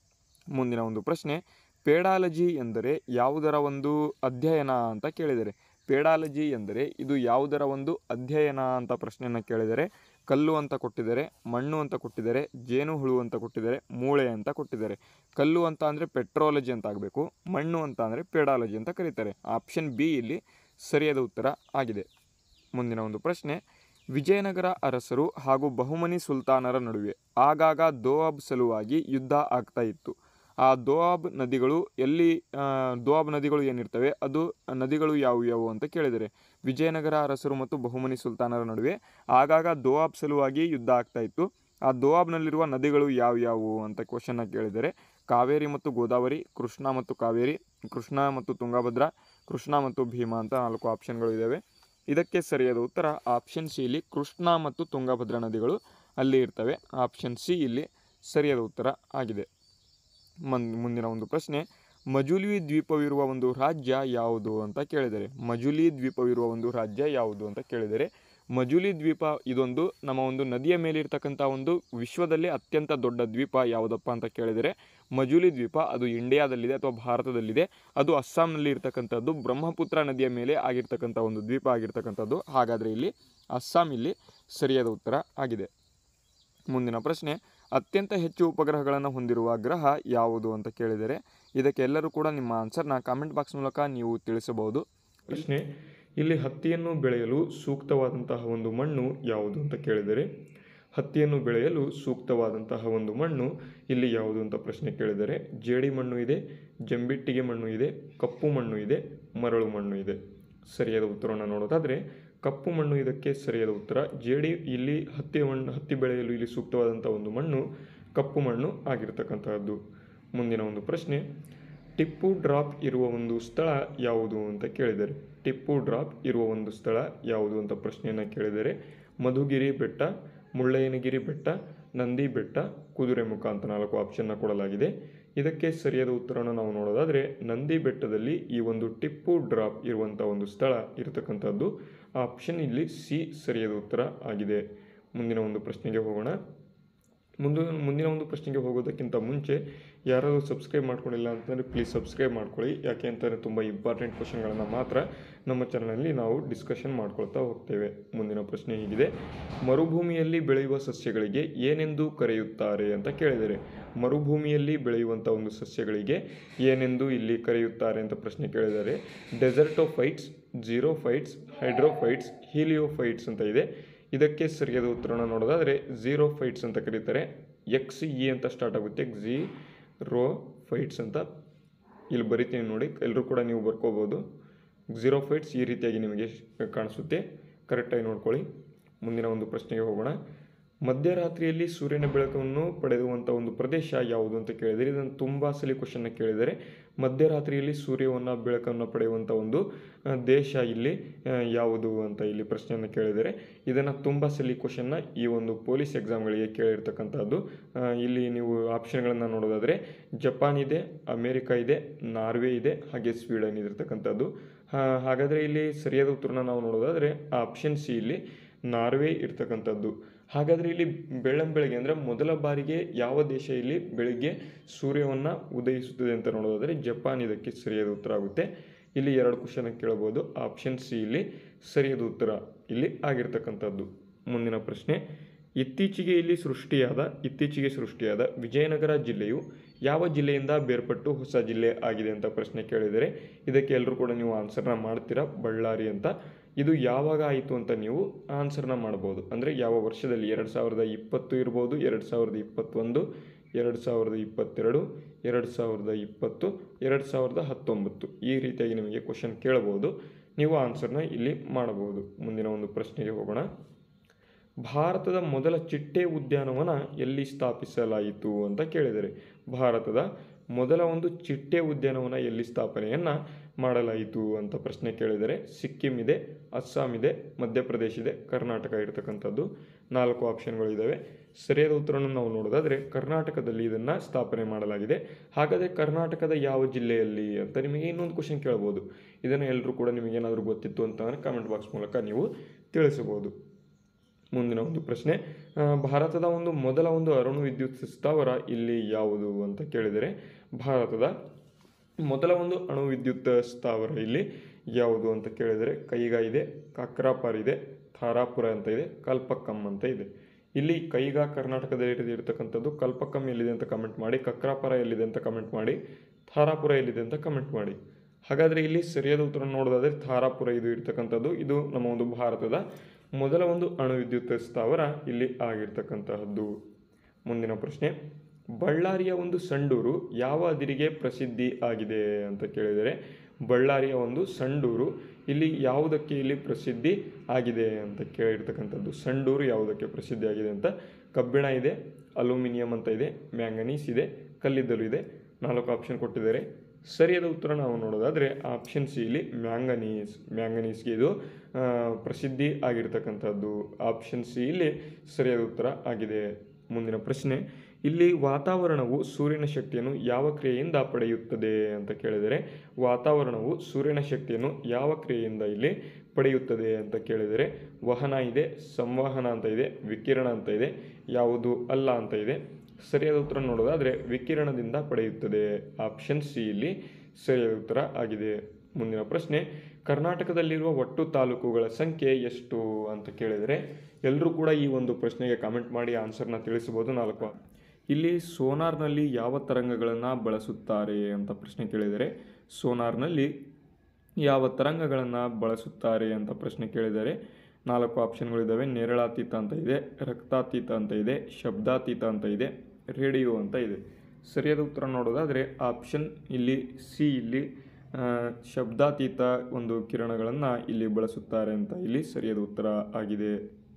[SPEAKER 1] ಮುಂದಿನ ಒಂದು ಪ್ರಶ್ನೆ ಪೇಡಾಲಜಿ ಎಂದರೆ ಯಾವುದರ ಒಂದು ಅಧ್ಯಯನ ಅಂತ ಕೇಳಿದರೆ ಪೇಡಾಲಜಿ ಎಂದರೆ ಇದು ಯಾವುದರ ಒಂದು ಅಧ್ಯಯನ ಅಂತ ಪ್ರಶ್ನೆಯನ್ನು ಕೇಳಿದರೆ ಕಲ್ಲು ಅಂತ ಕೊಟ್ಟಿದ್ದಾರೆ ಮಣ್ಣು ಅಂತ ಕೊಟ್ಟಿದ್ದಾರೆ ಜೇನುಹುಳು ಅಂತ ಕೊಟ್ಟಿದ್ದಾರೆ ಮೂಳೆ ಅಂತ ಕೊಟ್ಟಿದ್ದಾರೆ ಕಲ್ಲು ಅಂತ ಅಂದರೆ ಪೆಟ್ರೋಲಜಿ ಅಂತ ಆಗಬೇಕು ಮಣ್ಣು ಅಂತ ಅಂದರೆ ಪೇಡಾಲಜಿ ಅಂತ ಕರೀತಾರೆ ಆಪ್ಷನ್ ಬಿ ಇಲ್ಲಿ ಸರಿಯಾದ ಉತ್ತರ ಆಗಿದೆ ಮುಂದಿನ ಒಂದು ಪ್ರಶ್ನೆ ವಿಜಯನಗರ ಅರಸರು ಹಾಗೂ ಬಹುಮನಿ ಸುಲ್ತಾನರ ನಡುವೆ ಆಗಾಗ ದೋಅಬ್ ಸಲುವಾಗಿ ಯುದ್ಧ ಆಗ್ತಾ ಇತ್ತು ಆ ದೋಆಬ್ ನದಿಗಳು ಎಲ್ಲಿ ಆ, ದೋಆಬ್ ನದಿಗಳು ಏನಿರ್ತವೆ ಅದು ನದಿಗಳು ಯಾವುವು ಯಾವುವು ಅಂತ ಕೇಳಿದರೆ ವಿಜಯನಗರ ಅರಸರು ಮತ್ತು ಬಹುಮನಿ ಸುಲ್ತಾನರ ನಡುವೆ ಆಗಾಗ ದೋಆಬ್ ಸಲುವಾಗಿ ಯುದ್ಧ ಆಗ್ತಾ ಇತ್ತು ಆ ದೋಆಬ್ನಲ್ಲಿರುವ ನದಿಗಳು ಯಾವ್ಯಾವು ಅಂತ ಕ್ವಶನ್ನ ಕೇಳಿದರೆ ಕಾವೇರಿ ಮತ್ತು ಗೋದಾವರಿ ಕೃಷ್ಣ ಮತ್ತು ಕಾವೇರಿ ಕೃಷ್ಣ ಮತ್ತು ತುಂಗಭದ್ರಾ ಕೃಷ್ಣ ಮತ್ತು ಭೀಮಾ ಅಂತ ನಾಲ್ಕು ಆಪ್ಷನ್ಗಳು ಇದ್ದಾವೆ ಇದಕ್ಕೆ ಸರಿಯಾದ ಉತ್ತರ ಆಪ್ಷನ್ ಸಿ ಇಲ್ಲಿ ಕೃಷ್ಣ ಮತ್ತು ತುಂಗಭದ್ರಾ ನದಿಗಳು ಅಲ್ಲಿ ಇರ್ತವೆ ಆಪ್ಷನ್ ಸಿ ಇಲ್ಲಿ ಸರಿಯಾದ ಉತ್ತರ ಆಗಿದೆ ಮನ್ ಮುಂದಿನ ಒಂದು ಪ್ರಶ್ನೆ ಮಜುಲಿ ದ್ವೀಪವಿರುವ ಒಂದು ರಾಜ್ಯ ಯಾವುದು ಅಂತ ಕೇಳಿದರೆ ಮಜುಲಿ ದ್ವೀಪವಿರುವ ಒಂದು ರಾಜ್ಯ ಯಾವುದು ಅಂತ ಕೇಳಿದರೆ ಮಜುಲಿ ದ್ವೀಪ ಇದೊಂದು ನಮ್ಮ ಒಂದು ನದಿಯ ಮೇಲೆ ಇರ್ತಕ್ಕಂಥ ಒಂದು ವಿಶ್ವದಲ್ಲೇ ಅತ್ಯಂತ ದೊಡ್ಡ ದ್ವೀಪ ಯಾವುದಪ್ಪ ಅಂತ ಕೇಳಿದರೆ ಮಜುಲಿ ದ್ವೀಪ ಅದು ಇಂಡಿಯಾದಲ್ಲಿದೆ ಅಥವಾ ಭಾರತದಲ್ಲಿದೆ ಅದು ಅಸ್ಸಾಂನಲ್ಲಿ ಇರ್ತಕ್ಕಂಥದ್ದು ಬ್ರಹ್ಮಪುತ್ರ ನದಿಯ ಮೇಲೆ ಆಗಿರ್ತಕ್ಕಂಥ ಒಂದು ದ್ವೀಪ ಆಗಿರ್ತಕ್ಕಂಥದ್ದು ಹಾಗಾದರೆ ಇಲ್ಲಿ ಅಸ್ಸಾಂ ಇಲ್ಲಿ ಸರಿಯಾದ ಉತ್ತರ ಆಗಿದೆ ಮುಂದಿನ ಪ್ರಶ್ನೆ ಅತ್ಯಂತ ಹೆಚ್ಚು ಉಪಗ್ರಹಗಳನ್ನು ಹೊಂದಿರುವ ಗ್ರಹ ಯಾವುದು ಅಂತ ಕೇಳಿದರೆ ಇದಕ್ಕೆ ಎಲ್ಲರೂ ಕೂಡ ನಿಮ್ಮ ಆನ್ಸರ್ನ ಕಾಮೆಂಟ್ ಬಾಕ್ಸ್ ಮೂಲಕ ನೀವು ತಿಳಿಸಬಹುದು ಪ್ರಶ್ನೆ ಇಲ್ಲಿ ಹತ್ತಿಯನ್ನು ಬೆಳೆಯಲು ಸೂಕ್ತವಾದಂತಹ ಒಂದು ಮಣ್ಣು ಯಾವುದು ಅಂತ ಕೇಳಿದರೆ ಹತ್ತಿಯನ್ನು ಬೆಳೆಯಲು ಸೂಕ್ತವಾದಂತಹ ಒಂದು ಮಣ್ಣು ಇಲ್ಲಿ ಯಾವುದು ಅಂತ ಪ್ರಶ್ನೆ ಕೇಳಿದರೆ ಜೇಡಿ ಮಣ್ಣು ಇದೆ ಜಂಬಿಟ್ಟಿಗೆ ಮಣ್ಣು ಇದೆ ಕಪ್ಪು ಮಣ್ಣು ಇದೆ ಮರಳು ಮಣ್ಣು ಇದೆ ಸರಿಯಾದ ಉತ್ತರವನ್ನು ನೋಡೋದಾದರೆ ಕಪ್ಪು ಮಣ್ಣು ಇದಕ್ಕೆ ಸರಿಯಾದ ಉತ್ತರ ಜೇಡಿ ಇಲ್ಲಿ ಹತ್ತಿ ಮಣ್ಣು ಹತ್ತಿ ಬೆಳೆಯಲು ಇಲ್ಲಿ ಸೂಕ್ತವಾದಂಥ ಒಂದು ಮಣ್ಣು ಕಪ್ಪು ಮಣ್ಣು ಆಗಿರ್ತಕ್ಕಂತಹದ್ದು ಮುಂದಿನ ಒಂದು ಪ್ರಶ್ನೆ ಟಿಪ್ಪು ಡ್ರಾಪ್ ಇರುವ ಒಂದು ಸ್ಥಳ ಯಾವುದು ಅಂತ ಕೇಳಿದರೆ ಟಿಪ್ಪು ಡ್ರಾಪ್ ಇರುವ ಒಂದು ಸ್ಥಳ ಯಾವುದು ಅಂತ ಪ್ರಶ್ನೆಯನ್ನು ಕೇಳಿದರೆ ಮಧುಗಿರಿ ಬೆಟ್ಟ ಮುಳ್ಳಯ್ಯನಗಿರಿ ಬೆಟ್ಟ ನಂದಿ ಬೆಟ್ಟ ಕುದುರೆಮುಖ ಅಂತ ನಾಲ್ಕು ಆಪ್ಷನ್ನ ಕೊಡಲಾಗಿದೆ ಇದಕ್ಕೆ ಸರಿಯಾದ ಉತ್ತರವನ್ನು ನಾವು ನೋಡೋದಾದರೆ ನಂದಿ ಬೆಟ್ಟದಲ್ಲಿ ಈ ಒಂದು ಟಿಪ್ಪು ಡ್ರಾಪ್ ಇರುವಂಥ ಒಂದು ಸ್ಥಳ ಇರತಕ್ಕಂಥದ್ದು ಆ ಆಪ್ಷನ್ ಇಲ್ಲಿ ಸಿ ಸರಿಯಾದ ಉತ್ತರ ಆಗಿದೆ ಮುಂದಿನ ಒಂದು ಪ್ರಶ್ನೆಗೆ ಹೋಗೋಣ ಮುಂದೆ ಮುಂದಿನ ಒಂದು ಪ್ರಶ್ನೆಗೆ ಹೋಗೋದಕ್ಕಿಂತ ಮುಂಚೆ ಯಾರಾದರೂ ಸಬ್ಸ್ಕ್ರೈಬ್ ಮಾಡ್ಕೊಂಡಿಲ್ಲ ಅಂತಂದರೆ ಪ್ಲೀಸ್ ಸಬ್ಸ್ಕ್ರೈಬ್ ಮಾಡ್ಕೊಳ್ಳಿ ಯಾಕೆ ಅಂತಂದರೆ ತುಂಬ ಇಂಪಾರ್ಟೆಂಟ್ ಕ್ವಶನ್ಗಳನ್ನು ಮಾತ್ರ ನಮ್ಮ ಚಾನಲಲ್ಲಿ ನಾವು ಡಿಸ್ಕಷನ್ ಮಾಡ್ಕೊಳ್ತಾ ಹೋಗ್ತೇವೆ ಮುಂದಿನ ಪ್ರಶ್ನೆ ಹೀಗಿದೆ ಮರುಭೂಮಿಯಲ್ಲಿ ಬೆಳೆಯುವ ಸಸ್ಯಗಳಿಗೆ ಏನೆಂದು ಕರೆಯುತ್ತಾರೆ ಅಂತ ಕೇಳಿದರೆ ಮರುಭೂಮಿಯಲ್ಲಿ ಬೆಳೆಯುವಂಥ ಒಂದು ಸಸ್ಯಗಳಿಗೆ ಏನೆಂದು ಇಲ್ಲಿ ಕರೆಯುತ್ತಾರೆ ಅಂತ ಪ್ರಶ್ನೆ ಕೇಳಿದರೆ ಡೆಸರ್ಟೋಫೈಟ್ಸ್ ಜೀರೋಫೈಟ್ಸ್ ಹೈಡ್ರೋಫೈಟ್ಸ್ ಹೀಲಿಯೋಫೈಟ್ಸ್ ಅಂತ ಇದೆ ಇದಕ್ಕೆ ಸರಿಯಾದ ಉತ್ತರವನ್ನು ನೋಡೋದಾದರೆ ಝೀರೋ ಫೈಟ್ಸ್ ಅಂತ ಕರೀತಾರೆ ಎಕ್ಸ್ ಇ ಅಂತ ಸ್ಟಾರ್ಟ್ ಆಗುತ್ತೆ ಜಿ ರೋ ಫೈಟ್ಸ್ ಅಂತ ಇಲ್ಲಿ ಬರಿತೀನಿ ನೋಡಿ ಎಲ್ಲರೂ ಕೂಡ ನೀವು ಬರ್ಕೋಬೋದು ಝೀರೋ ಫೈಟ್ಸ್ ಈ ರೀತಿಯಾಗಿ ನಿಮಗೆ ಕಾಣಿಸುತ್ತೆ ಕರೆಕ್ಟಾಗಿ ನೋಡ್ಕೊಳ್ಳಿ ಮುಂದಿನ ಒಂದು ಪ್ರಶ್ನೆಗೆ ಹೋಗೋಣ ಮಧ್ಯರಾತ್ರಿಯಲ್ಲಿ ಸೂರ್ಯನ ಬೆಳಕನ್ನು ಪಡೆಯುವಂಥ ಒಂದು ಪ್ರದೇಶ ಯಾವುದು ಅಂತ ಕೇಳಿದರೆ ಇದನ್ನು ತುಂಬ ಸಲ ಕ್ವಶನ್ನ ಕೇಳಿದರೆ ಮಧ್ಯರಾತ್ರಿಯಲ್ಲಿ ಸೂರ್ಯವನ್ನು ಬೆಳಕನ್ನು ಪಡೆಯುವಂಥ ಒಂದು ಆ, ದೇಶ ಇಲ್ಲಿ ಆ, ಯಾವುದು ಅಂತ ಇಲ್ಲಿ ಪ್ರಶ್ನೆಯನ್ನು ಕೇಳಿದರೆ ಇದನ್ನು ತುಂಬ ಸಲ ಕ್ವಶನ್ನ ಈ ಒಂದು ಪೊಲೀಸ್ ಎಕ್ಸಾಮ್ಗಳಿಗೆ ಕೇಳಿರ್ತಕ್ಕಂಥದ್ದು ಆ, ಇಲ್ಲಿ ನೀವು ಆಪ್ಷನ್ಗಳನ್ನು ನೋಡೋದಾದರೆ ಜಪಾನ್ ಇದೆ ಅಮೇರಿಕಾ ಇದೆ ನಾರ್ವೆ ಇದೆ ಹಾಗೆ ಸ್ವೀಡನ್ ಇದಿರ್ತಕ್ಕಂಥದ್ದು ಹಾ- ಹಾಗಾದರೆ ಇಲ್ಲಿ ಸರಿಯಾದ ಉತ್ತರನ ನಾವು ನೋಡೋದಾದರೆ ಆಪ್ಷನ್ ಸಿ ಇಲ್ಲಿ ನಾರ್ವೆ ಇರ್ತಕ್ಕಂಥದ್ದು ಹಾಗಾದರೆ ಇಲ್ಲಿ ಬೆಳ್ಳಂಬೆಳಗ್ಗೆ ಅಂದರೆ ಮೊದಲ ಬಾರಿಗೆ ಯಾವ ದೇಶ ಇಲ್ಲಿ ಬೆಳಿಗ್ಗೆ ಸೂರ್ಯವನ್ನು ಉದಯಿಸುತ್ತದೆ ಅಂತ ನೋಡೋದಾದರೆ ಜಪಾನ್ ಇದಕ್ಕೆ ಸರಿಯಾದ ಉತ್ತರ ಆಗುತ್ತೆ ಇಲ್ಲಿ ಎರಡು ಕ್ವಶನ್ ಕೇಳಬಹುದು ಆಪ್ಷನ್ ಸಿ ಇಲ್ಲಿ ಸರಿಯಾದ ಉತ್ತರ ಇಲ್ಲಿ ಆಗಿರ್ತಕ್ಕಂಥದ್ದು ಮುಂದಿನ ಪ್ರಶ್ನೆ ಇತ್ತೀಚೆಗೆ ಇಲ್ಲಿ ಸೃಷ್ಟಿಯಾದ ಇತ್ತೀಚೆಗೆ ಸೃಷ್ಟಿಯಾದ ವಿಜಯನಗರ ಜಿಲ್ಲೆಯು ಯಾವ ಜಿಲ್ಲೆಯಿಂದ ಬೇರ್ಪಟ್ಟು ಹೊಸ ಜಿಲ್ಲೆ ಆಗಿದೆ ಅಂತ ಪ್ರಶ್ನೆ ಕೇಳಿದರೆ ಇದಕ್ಕೆ ಎಲ್ಲರೂ ಕೂಡ ನೀವು ಆನ್ಸರ್ನ ಮಾಡ್ತೀರಾ ಬಳ್ಳಾರಿ ಅಂತ ಇದು ಯಾವಾಗ ಆಯಿತು ಅಂತ ನೀವು ಆನ್ಸರ್ನ ಮಾಡ್ಬೋದು ಅಂದರೆ ಯಾವ ವರ್ಷದಲ್ಲಿ ಎರಡು ಸಾವಿರದ ಇಪ್ಪತ್ತು ಇರ್ಬೋದು ಎರಡು ಸಾವಿರದ ಇಪ್ಪತ್ತೊಂದು ಎರಡು ಸಾವಿರದ ಇಪ್ಪತ್ತೆರಡು ಎರಡು ಸಾವಿರದ ಇಪ್ಪತ್ತು ಎರಡು ಸಾವಿರದ ಹತ್ತೊಂಬತ್ತು ಈ ರೀತಿಯಾಗಿ ನಿಮಗೆ ಕ್ವಶನ್ ಕೇಳಬಹುದು ನೀವು ಆನ್ಸರ್ನ ಇಲ್ಲಿ ಮಾಡಬಹುದು ಮುಂದಿನ ಒಂದು ಪ್ರಶ್ನೆಗೆ ಹೋಗೋಣ ಭಾರತದ ಮೊದಲ ಚಿಟ್ಟೆ ಉದ್ಯಾನವನ ಎಲ್ಲಿ ಸ್ಥಾಪಿಸಲಾಯಿತು ಅಂತ ಕೇಳಿದರೆ ಭಾರತದ ಮೊದಲ ಒಂದು ಚಿಟ್ಟೆ ಉದ್ಯಾನವನ ಎಲ್ಲಿ ಸ್ಥಾಪನೆಯನ್ನು ಮಾಡಲಾಯಿತು ಅಂತ ಪ್ರಶ್ನೆ ಕೇಳಿದರೆ ಸಿಕ್ಕಿಂ ಇದೆ ಅಸ್ಸಾಂ ಇದೆ ಮಧ್ಯಪ್ರದೇಶ ಇದೆ ಕರ್ನಾಟಕ ಇರತಕ್ಕಂಥದ್ದು ನಾಲ್ಕು ಆಪ್ಷನ್ಗಳಿದ್ದಾವೆ ಸರಿಯಾದ ಉತ್ತರವನ್ನು ನಾವು ನೋಡೋದಾದರೆ ಕರ್ನಾಟಕದಲ್ಲಿ ಇದನ್ನು ಸ್ಥಾಪನೆ ಮಾಡಲಾಗಿದೆ ಹಾಗಾದರೆ ಕರ್ನಾಟಕದ ಯಾವ ಜಿಲ್ಲೆಯಲ್ಲಿ ಅಂತ ನಿಮಗೆ ಇನ್ನೊಂದು ಕ್ವಶನ್ ಕೇಳ್ಬೋದು ಇದನ್ನು ಎಲ್ಲರೂ ಕೂಡ ನಿಮಗೇನಾದರೂ ಗೊತ್ತಿತ್ತು ಅಂತಂದರೆ ಕಾಮೆಂಟ್ ಬಾಕ್ಸ್ ಮೂಲಕ ನೀವು ತಿಳಿಸಬಹುದು ಮುಂದಿನ ಒಂದು ಪ್ರಶ್ನೆ ಆ, ಭಾರತದ ಒಂದು ಮೊದಲ ಒಂದು ಅಣು ವಿದ್ಯುತ್ ಸ್ಥಾವರ ಇಲ್ಲಿ ಯಾವುದು ಅಂತ ಕೇಳಿದರೆ ಭಾರತದ ಮೊದಲ ಒಂದು ಅಣು ವಿದ್ಯುತ್ ಸ್ಥಾವರ ಇಲ್ಲಿ ಯಾವುದು ಅಂತ ಕೇಳಿದರೆ ಕೈಗಾ ಇದೆ ಕಾಕ್ರಾಪರ್ ಇದೆ ಥಾರಾಪುರ ಅಂತ ಇದೆ ಕಲ್ಪಕ್ಕಂ ಅಂತ ಇದೆ ಇಲ್ಲಿ ಕೈಗಾ ಕರ್ನಾಟಕದಲ್ಲಿ ಇರತಕ್ಕಂಥದ್ದು ಕಲ್ಪಕ್ಕಂ ಎಲ್ಲಿದೆ ಅಂತ ಕಮೆಂಟ್ ಮಾಡಿ ಕಕ್ರಾಪುರ ಎಲ್ಲಿದೆ ಅಂತ ಕಮೆಂಟ್ ಮಾಡಿ ಥಾರಾಪುರ ಎಲ್ಲಿದೆ ಅಂತ ಕಮೆಂಟ್ ಮಾಡಿ ಹಾಗಾದರೆ ಇಲ್ಲಿ ಸರಿಯಾದ ಉತ್ತರ ನೋಡೋದಾದರೆ ಥಾರಾಪುರ ಇದು ಇರ್ತಕ್ಕಂಥದ್ದು ಇದು ನಮ್ಮ ಒಂದು ಭಾರತದ ಮೊದಲ ಒಂದು ಅಣು ವಿದ್ಯುತ್ ಸ್ಥಾವರ ಇಲ್ಲಿ ಆಗಿರ್ತಕ್ಕಂತಹದ್ದು ಮುಂದಿನ ಪ್ರಶ್ನೆ ಬಳ್ಳಾರಿಯ ಒಂದು ಸಂಡೂರು ಯಾವ ಅದಿರಿಗೆ ಪ್ರಸಿದ್ಧಿ ಆಗಿದೆ ಅಂತ ಕೇಳಿದರೆ ಬಳ್ಳಾರಿಯ ಒಂದು ಸಂಡೂರು ಇಲ್ಲಿ ಯಾವುದಕ್ಕೆ ಇಲ್ಲಿ ಪ್ರಸಿದ್ಧಿ ಆಗಿದೆ ಅಂತ ಕೇಳಿರ್ತಕ್ಕಂಥದ್ದು ಸಂಡೂರು ಯಾವುದಕ್ಕೆ ಪ್ರಸಿದ್ಧಿ ಆಗಿದೆ ಅಂತ ಕಬ್ಬಿಣ ಇದೆ ಅಲ್ಯೂಮಿನಿಯಂ ಅಂತ ಇದೆ ಮ್ಯಾಂಗನೀಸ್ ಇದೆ ಕಲ್ಲಿದ್ದಲು ಇದೆ ನಾಲ್ಕು ಆಪ್ಷನ್ ಕೊಟ್ಟಿದ್ದಾರೆ ಸರಿಯಾದ ಉತ್ತರ ನಾವು ನೋಡೋದಾದರೆ ಆಪ್ಷನ್ ಸಿ ಇಲ್ಲಿ ಮ್ಯಾಂಗನೀಸ್ ಮ್ಯಾಂಗನೀಸ್ಗೆ ಇದು ಆ, ಪ್ರಸಿದ್ಧಿ ಆಗಿರ್ತಕ್ಕಂಥದ್ದು ಆಪ್ಷನ್ ಸಿ ಇಲ್ಲಿ ಸರಿಯಾದ ಉತ್ತರ ಆಗಿದೆ ಮುಂದಿನ ಪ್ರಶ್ನೆ ಇಲ್ಲಿ ವಾತಾವರಣವು ಸೂರ್ಯನ ಶಕ್ತಿಯನ್ನು ಯಾವ ಕ್ರಿಯೆಯಿಂದ ಪಡೆಯುತ್ತದೆ ಅಂತ ಕೇಳಿದರೆ ವಾತಾವರಣವು ಸೂರ್ಯನ ಶಕ್ತಿಯನ್ನು ಯಾವ ಕ್ರಿಯೆಯಿಂದ ಇಲ್ಲಿ ಪಡೆಯುತ್ತದೆ ಅಂತ ಕೇಳಿದರೆ ವಹನ ಇದೆ ಸಂವಹನ ಅಂತ ಇದೆ ವಿಕಿರಣ ಅಂತ ಇದೆ ಯಾವುದು ಅಲ್ಲ ಅಂತ ಇದೆ ಸರಿಯಾದ ಉತ್ತರ ನೋಡೋದಾದರೆ ವಿಕಿರಣದಿಂದ ಪಡೆಯುತ್ತದೆ ಆಪ್ಷನ್ ಸಿ ಇಲ್ಲಿ ಸರಿಯಾದ ಉತ್ತರ ಆಗಿದೆ ಮುಂದಿನ ಪ್ರಶ್ನೆ ಕರ್ನಾಟಕದಲ್ಲಿರುವ ಒಟ್ಟು ತಾಲೂಕುಗಳ ಸಂಖ್ಯೆ ಎಷ್ಟು ಅಂತ ಕೇಳಿದರೆ ಎಲ್ಲರೂ ಕೂಡ ಈ ಒಂದು ಪ್ರಶ್ನೆಗೆ ಕಾಮೆಂಟ್ ಮಾಡಿ ಆನ್ಸರ್ನ ತಿಳಿಸಬಹುದು ನಾಲ್ಕು ಇಲ್ಲಿ ಸೋನಾರ್ನಲ್ಲಿ ಯಾವ ತರಂಗಗಳನ್ನು ಬಳಸುತ್ತಾರೆ ಅಂತ ಪ್ರಶ್ನೆ ಕೇಳಿದರೆ ಸೋನಾರ್ನಲ್ಲಿ ಯಾವ ತರಂಗಗಳನ್ನು ಬಳಸುತ್ತಾರೆ ಅಂತ ಪ್ರಶ್ನೆ ಕೇಳಿದ್ದಾರೆ ನಾಲ್ಕು ಆಪ್ಷನ್ಗಳಿದ್ದಾವೆ ನೇರಳಾತೀತ ಅಂತ ಇದೆ ರಕ್ತಾತೀತ ಅಂತ ಇದೆ ಶಬ್ದಾತೀತ ಅಂತ ಇದೆ ರೇಡಿಯೋ ಅಂತ ಇದೆ ಸರಿಯಾದ ಉತ್ತರ ನೋಡೋದಾದರೆ ಆಪ್ಷನ್ ಇಲ್ಲಿ ಸಿ ಇಲ್ಲಿ ಆ, ಶಬ್ದಾತೀತ ಒಂದು ಕಿರಣಗಳನ್ನು ಇಲ್ಲಿ ಬಳಸುತ್ತಾರೆ ಅಂತ ಇಲ್ಲಿ ಸರಿಯಾದ ಉತ್ತರ ಆಗಿದೆ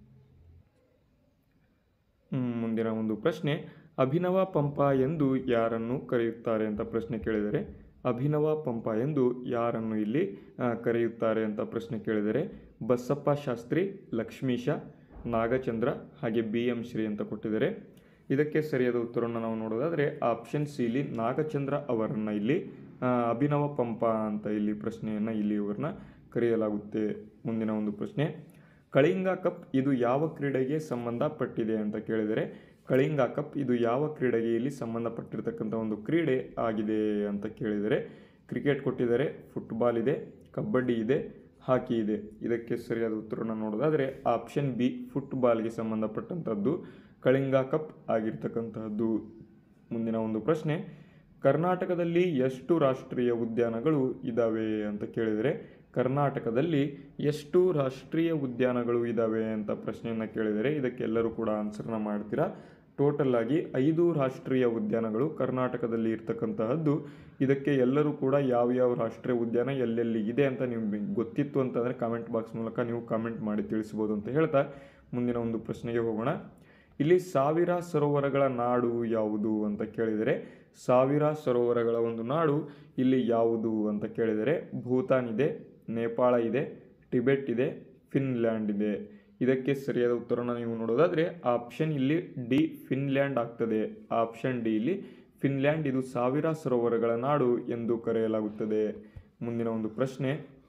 [SPEAKER 1] ಹ್ಮ್, ಮುಂದಿನ ಒಂದು ಪ್ರಶ್ನೆ ಅಭಿನವ ಪಂಪ ಎಂದು ಯಾರನ್ನು ಕರೆಯುತ್ತಾರೆ ಅಂತ ಪ್ರಶ್ನೆ ಕೇಳಿದರೆ ಅಭಿನವ ಪಂಪ ಎಂದು ಯಾರನ್ನು ಇಲ್ಲಿ ಆ, ಕರೆಯುತ್ತಾರೆ ಅಂತ ಪ್ರಶ್ನೆ ಕೇಳಿದರೆ ಬಸಪ್ಪ ಶಾಸ್ತ್ರಿ ಲಕ್ಷ್ಮೀಶ ನಾಗಚಂದ್ರ ಹಾಗೆ ಬಿ ಎಂ ಶ್ರೀ ಅಂತ ಕೊಟ್ಟಿದ್ದಾರೆ ಇದಕ್ಕೆ ಸರಿಯಾದ ಉತ್ತರವನ್ನು ನಾವು ನೋಡೋದಾದರೆ ಆಪ್ಷನ್ ಸಿ ಇಲ್ಲಿ ನಾಗಚಂದ್ರ ಅವರನ್ನು ಇಲ್ಲಿ ಆ, ಅಭಿನವ ಪಂಪ ಅಂತ ಇಲ್ಲಿ ಪ್ರಶ್ನೆಯನ್ನು ಇಲ್ಲಿ ಇವ್ರನ್ನ ಕರೆಯಲಾಗುತ್ತೆ ಮುಂದಿನ ಒಂದು ಪ್ರಶ್ನೆ ಕಳಿಂಗ ಕಪ್ ಇದು ಯಾವ ಕ್ರೀಡೆಗೆ ಸಂಬಂಧಪಟ್ಟಿದೆ ಅಂತ ಕೇಳಿದರೆ ಕಳಿಂಗ ಕಪ್ ಇದು ಯಾವ ಕ್ರೀಡೆಗೆ ಇಲ್ಲಿ ಸಂಬಂಧಪಟ್ಟಿರ್ತಕ್ಕಂಥ ಒಂದು ಕ್ರೀಡೆ ಆಗಿದೆ ಅಂತ ಕೇಳಿದರೆ ಕ್ರಿಕೆಟ್ ಕೊಟ್ಟಿದ್ದಾರೆ ಫುಟ್ಬಾಲ್ ಇದೆ ಕಬಡ್ಡಿ ಇದೆ ಹಾಕಿ ಇದೆ ಇದಕ್ಕೆ ಸರಿಯಾದ ಉತ್ತರವನ್ನು ನೋಡೋದಾದರೆ ಆಪ್ಷನ್ ಬಿ ಫುಟ್ಬಾಲ್ಗೆ ಸಂಬಂಧಪಟ್ಟಂಥದ್ದು ಕಳಿಂಗ ಕಪ್ ಆಗಿರ್ತಕ್ಕಂತಹದ್ದು ಮುಂದಿನ ಒಂದು ಪ್ರಶ್ನೆ ಕರ್ನಾಟಕದಲ್ಲಿ ಎಷ್ಟು ರಾಷ್ಟ್ರೀಯ ಉದ್ಯಾನಗಳು ಇದ್ದಾವೆ ಅಂತ ಕೇಳಿದರೆ ಕರ್ನಾಟಕದಲ್ಲಿ ಎಷ್ಟು ರಾಷ್ಟ್ರೀಯ ಉದ್ಯಾನಗಳು ಇದ್ದಾವೆ ಅಂತ ಪ್ರಶ್ನೆಯನ್ನು ಕೇಳಿದರೆ ಇದಕ್ಕೆ ಎಲ್ಲರೂ ಕೂಡ ಆನ್ಸರ್ನ ಮಾಡ್ತೀರಾ ಟೋಟಲ್ ಆಗಿ ಐದು ರಾಷ್ಟ್ರೀಯ ಉದ್ಯಾನಗಳು ಕರ್ನಾಟಕದಲ್ಲಿ ಇರ್ತಕ್ಕಂತಹದ್ದು ಇದಕ್ಕೆ ಎಲ್ಲರೂ ಕೂಡ ಯಾವ ಯಾವ ರಾಷ್ಟ್ರೀಯ ಉದ್ಯಾನ ಎಲ್ಲೆಲ್ಲಿ ಇದೆ ಅಂತ ನಿಮ್ಗೆ ಗೊತ್ತಿತ್ತು ಅಂತಂದರೆ ಕಾಮೆಂಟ್ ಬಾಕ್ಸ್ ಮೂಲಕ ನೀವು ಕಾಮೆಂಟ್ ಮಾಡಿ ತಿಳಿಸ್ಬೋದು ಅಂತ ಹೇಳ್ತಾ ಮುಂದಿನ ಒಂದು ಪ್ರಶ್ನೆಗೆ ಹೋಗೋಣ ಇಲ್ಲಿ ಸಾವಿರ ಸರೋವರಗಳ ನಾಡು ಯಾವುದು ಅಂತ ಕೇಳಿದರೆ ಸಾವಿರ ಸರೋವರಗಳ ಒಂದು ನಾಡು ಇಲ್ಲಿ ಯಾವುದು ಅಂತ ಕೇಳಿದರೆ ಭೂತಾನ್ ಇದೆ ನೇಪಾಳ ಇದೆ ಟಿಬೆಟ್ ಇದೆ ಫಿನ್ಲ್ಯಾಂಡ್ ಇದೆ ಇದಕ್ಕೆ ಸರಿಯಾದ ಉತ್ತರನ ನೀವು ನೋಡೋದಾದರೆ ಆಪ್ಷನ್ ಇಲ್ಲಿ ಡಿ ಫಿನ್ಲ್ಯಾಂಡ್ ಆಗ್ತದೆ ಆಪ್ಷನ್ ಡಿ ಇಲ್ಲಿ ಫಿನ್ಲ್ಯಾಂಡ್ ಇದು ಸಾವಿರ ಸರೋವರಗಳ ನಾಡು ಎಂದು ಕರೆಯಲಾಗುತ್ತದೆ ಮುಂದಿನ ಒಂದು ಪ್ರಶ್ನೆ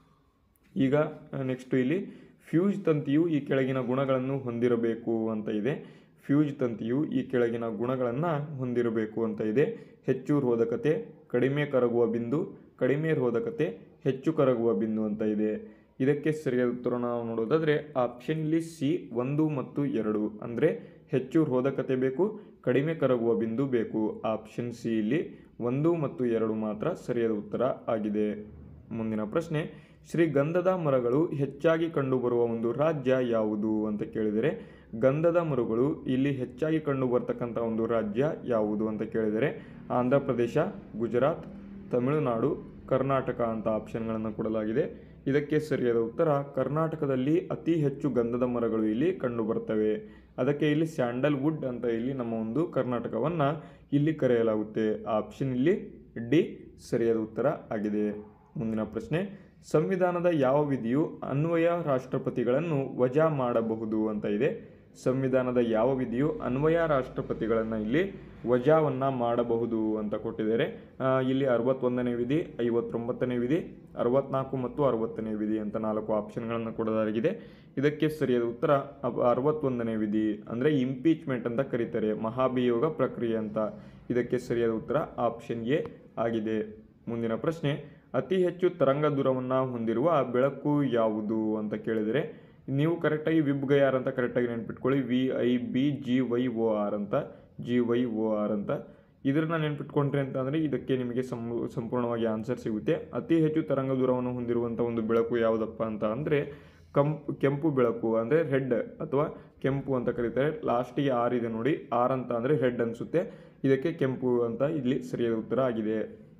[SPEAKER 1] ಈಗ ನೆಕ್ಸ್ಟ್ ಇಲ್ಲಿ ಫ್ಯೂಜ್ ತಂತಿಯು ಈ ಕೆಳಗಿನ ಗುಣಗಳನ್ನು ಹೊಂದಿರಬೇಕು ಅಂತ ಇದೆ ಫ್ಯೂಜ್ ತಂತಿಯು ಈ ಕೆಳಗಿನ ಗುಣಗಳನ್ನು ಹೊಂದಿರಬೇಕು ಅಂತ ಇದೆ ಹೆಚ್ಚು ರೋಧಕತೆ ಕಡಿಮೆ ಕರಗುವ ಬಿಂದು ಕಡಿಮೆ ರೋಧಕತೆ ಹೆಚ್ಚು ಕರಗುವ ಬಿಂದು ಅಂತ ಇದೆ ಇದಕ್ಕೆ ಸರಿಯಾದ ಉತ್ತರ ನಾವು ನೋಡೋದಾದರೆ ಆಪ್ಷನ್ ಇಲ್ಲಿ ಸಿ ಒಂದು ಮತ್ತು ಎರಡು ಅಂದರೆ ಹೆಚ್ಚು ರೋಧಕತೆ ಬೇಕು ಕಡಿಮೆ ಕರಗುವ ಬಿಂದು ಬೇಕು ಆಪ್ಷನ್ ಸಿ ಇಲ್ಲಿ ಒಂದು ಮತ್ತು ಎರಡು ಮಾತ್ರ ಸರಿಯಾದ ಉತ್ತರ ಆಗಿದೆ ಮುಂದಿನ ಪ್ರಶ್ನೆ ಶ್ರೀ ಗಂಧದ ಮರಗಳು ಹೆಚ್ಚಾಗಿ ಕಂಡುಬರುವ ಒಂದು ರಾಜ್ಯ ಯಾವುದು ಅಂತ ಕೇಳಿದರೆ ಗಂಧದ ಮರಗಳು ಇಲ್ಲಿ ಹೆಚ್ಚಾಗಿ ಕಂಡು ಬರ್ತಕ್ಕಂಥ ಒಂದು ರಾಜ್ಯ ಯಾವುದು ಅಂತ ಕೇಳಿದರೆ ಆಂಧ್ರ ಪ್ರದೇಶ ಗುಜರಾತ್ ತಮಿಳುನಾಡು ಕರ್ನಾಟಕ ಅಂತ ಆಪ್ಷನ್ಗಳನ್ನು ಕೊಡಲಾಗಿದೆ ಇದಕ್ಕೆ ಸರಿಯಾದ ಉತ್ತರ ಕರ್ನಾಟಕದಲ್ಲಿ ಅತಿ ಹೆಚ್ಚು ಗಂಧದ ಮರಗಳು ಇಲ್ಲಿ ಕಂಡು ಬರ್ತವೆ ಅದಕ್ಕೆ ಇಲ್ಲಿ ಸ್ಯಾಂಡಲ್ವುಡ್ ಅಂತ ಇಲ್ಲಿ ನಮ್ಮ ಒಂದು ಕರ್ನಾಟಕವನ್ನು ಇಲ್ಲಿ ಕರೆಯಲಾಗುತ್ತೆ ಆಪ್ಷನ್ ಇಲ್ಲಿ ಡಿ ಸರಿಯಾದ ಉತ್ತರ ಆಗಿದೆ ಮುಂದಿನ ಪ್ರಶ್ನೆ ಸಂವಿಧಾನದ ಯಾವ ವಿಧಿಯು ಅನ್ವಯ ರಾಷ್ಟ್ರಪತಿಗಳನ್ನು ವಜಾ ಮಾಡಬಹುದು ಅಂತ ಇದೆ ಸಂವಿಧಾನದ ಯಾವ ವಿಧಿಯು ಅನ್ವಯ ರಾಷ್ಟ್ರಪತಿಗಳನ್ನು ಇಲ್ಲಿ ವಜಾವನ್ನು ಮಾಡಬಹುದು ಅಂತ ಕೊಟ್ಟಿದ್ದಾರೆ ಆ, ಇಲ್ಲಿ ಅರವತ್ತೊಂದನೇ ವಿಧಿ ಐವತ್ತೊಂಬತ್ತನೇ ವಿಧಿ ಅರವತ್ನಾಲ್ಕು ಮತ್ತು ಅರವತ್ತನೇ ವಿಧಿ ಅಂತ ನಾಲ್ಕು ಆಪ್ಷನ್ಗಳನ್ನು ಕೊಡಲಾಗಿದೆ ಇದಕ್ಕೆ ಸರಿಯಾದ ಉತ್ತರ ಅಬ್- ಅರವತ್ತೊಂದನೇ ವಿಧಿ ಅಂದರೆ ಇಂಪೀಚ್ಮೆಂಟ್ ಅಂತ ಕರೀತಾರೆ ಮಹಾಭಿಯೋಗ ಪ್ರಕ್ರಿಯೆ ಅಂತ ಇದಕ್ಕೆ ಸರಿಯಾದ ಉತ್ತರ ಆಪ್ಷನ್ ಎ ಆಗಿದೆ ಮುಂದಿನ ಪ್ರಶ್ನೆ ಅತಿ ಹೆಚ್ಚು ತರಂಗ ದೂರವನ್ನು ಹೊಂದಿರುವ ಬೆಳಕು ಯಾವುದು ಅಂತ ಕೇಳಿದರೆ ನೀವು ಕರೆಕ್ಟಾಗಿ ವಿಬ್ ಗಯಾರ್ ಅಂತ ಕರೆಕ್ಟಾಗಿ ನೆನ್ಪಿಟ್ಕೊಳ್ಳಿ V I B G Y O R ಅಂತ ಜಿ ವೈ ಒ ಆರ್ ಅಂತ ಇದನ್ನ ನೆನ್ಪಿಟ್ಕೊಂಡ್ರೆ ಅಂತ ಅಂದರೆ ಇದಕ್ಕೆ ನಿಮಗೆ ಸಂ ಸಂಪೂರ್ಣವಾಗಿ ಆನ್ಸರ್ ಸಿಗುತ್ತೆ ಅತಿ ಹೆಚ್ಚು ತರಂಗ ದೂರವನ್ನು ಹೊಂದಿರುವಂಥ ಒಂದು ಬೆಳಕು ಯಾವುದಪ್ಪ ಅಂತ ಅಂದರೆ ಕಂಪ್ ಕೆಂಪು ಬೆಳಕು ಅಂದರೆ ರೆಡ್ ಅಥವಾ ಕೆಂಪು ಅಂತ ಕರೀತಾರೆ ಲಾಸ್ಟಿಗೆ ಆರ್ ಇದೆ ನೋಡಿ ಆರ್ ಅಂತ ಅಂದರೆ ರೆಡ್ ಅನಿಸುತ್ತೆ ಇದಕ್ಕೆ ಕೆಂಪು ಅಂತ ಇಲ್ಲಿ ಸರಿಯಾದ ಉತ್ತರ ಆಗಿದೆ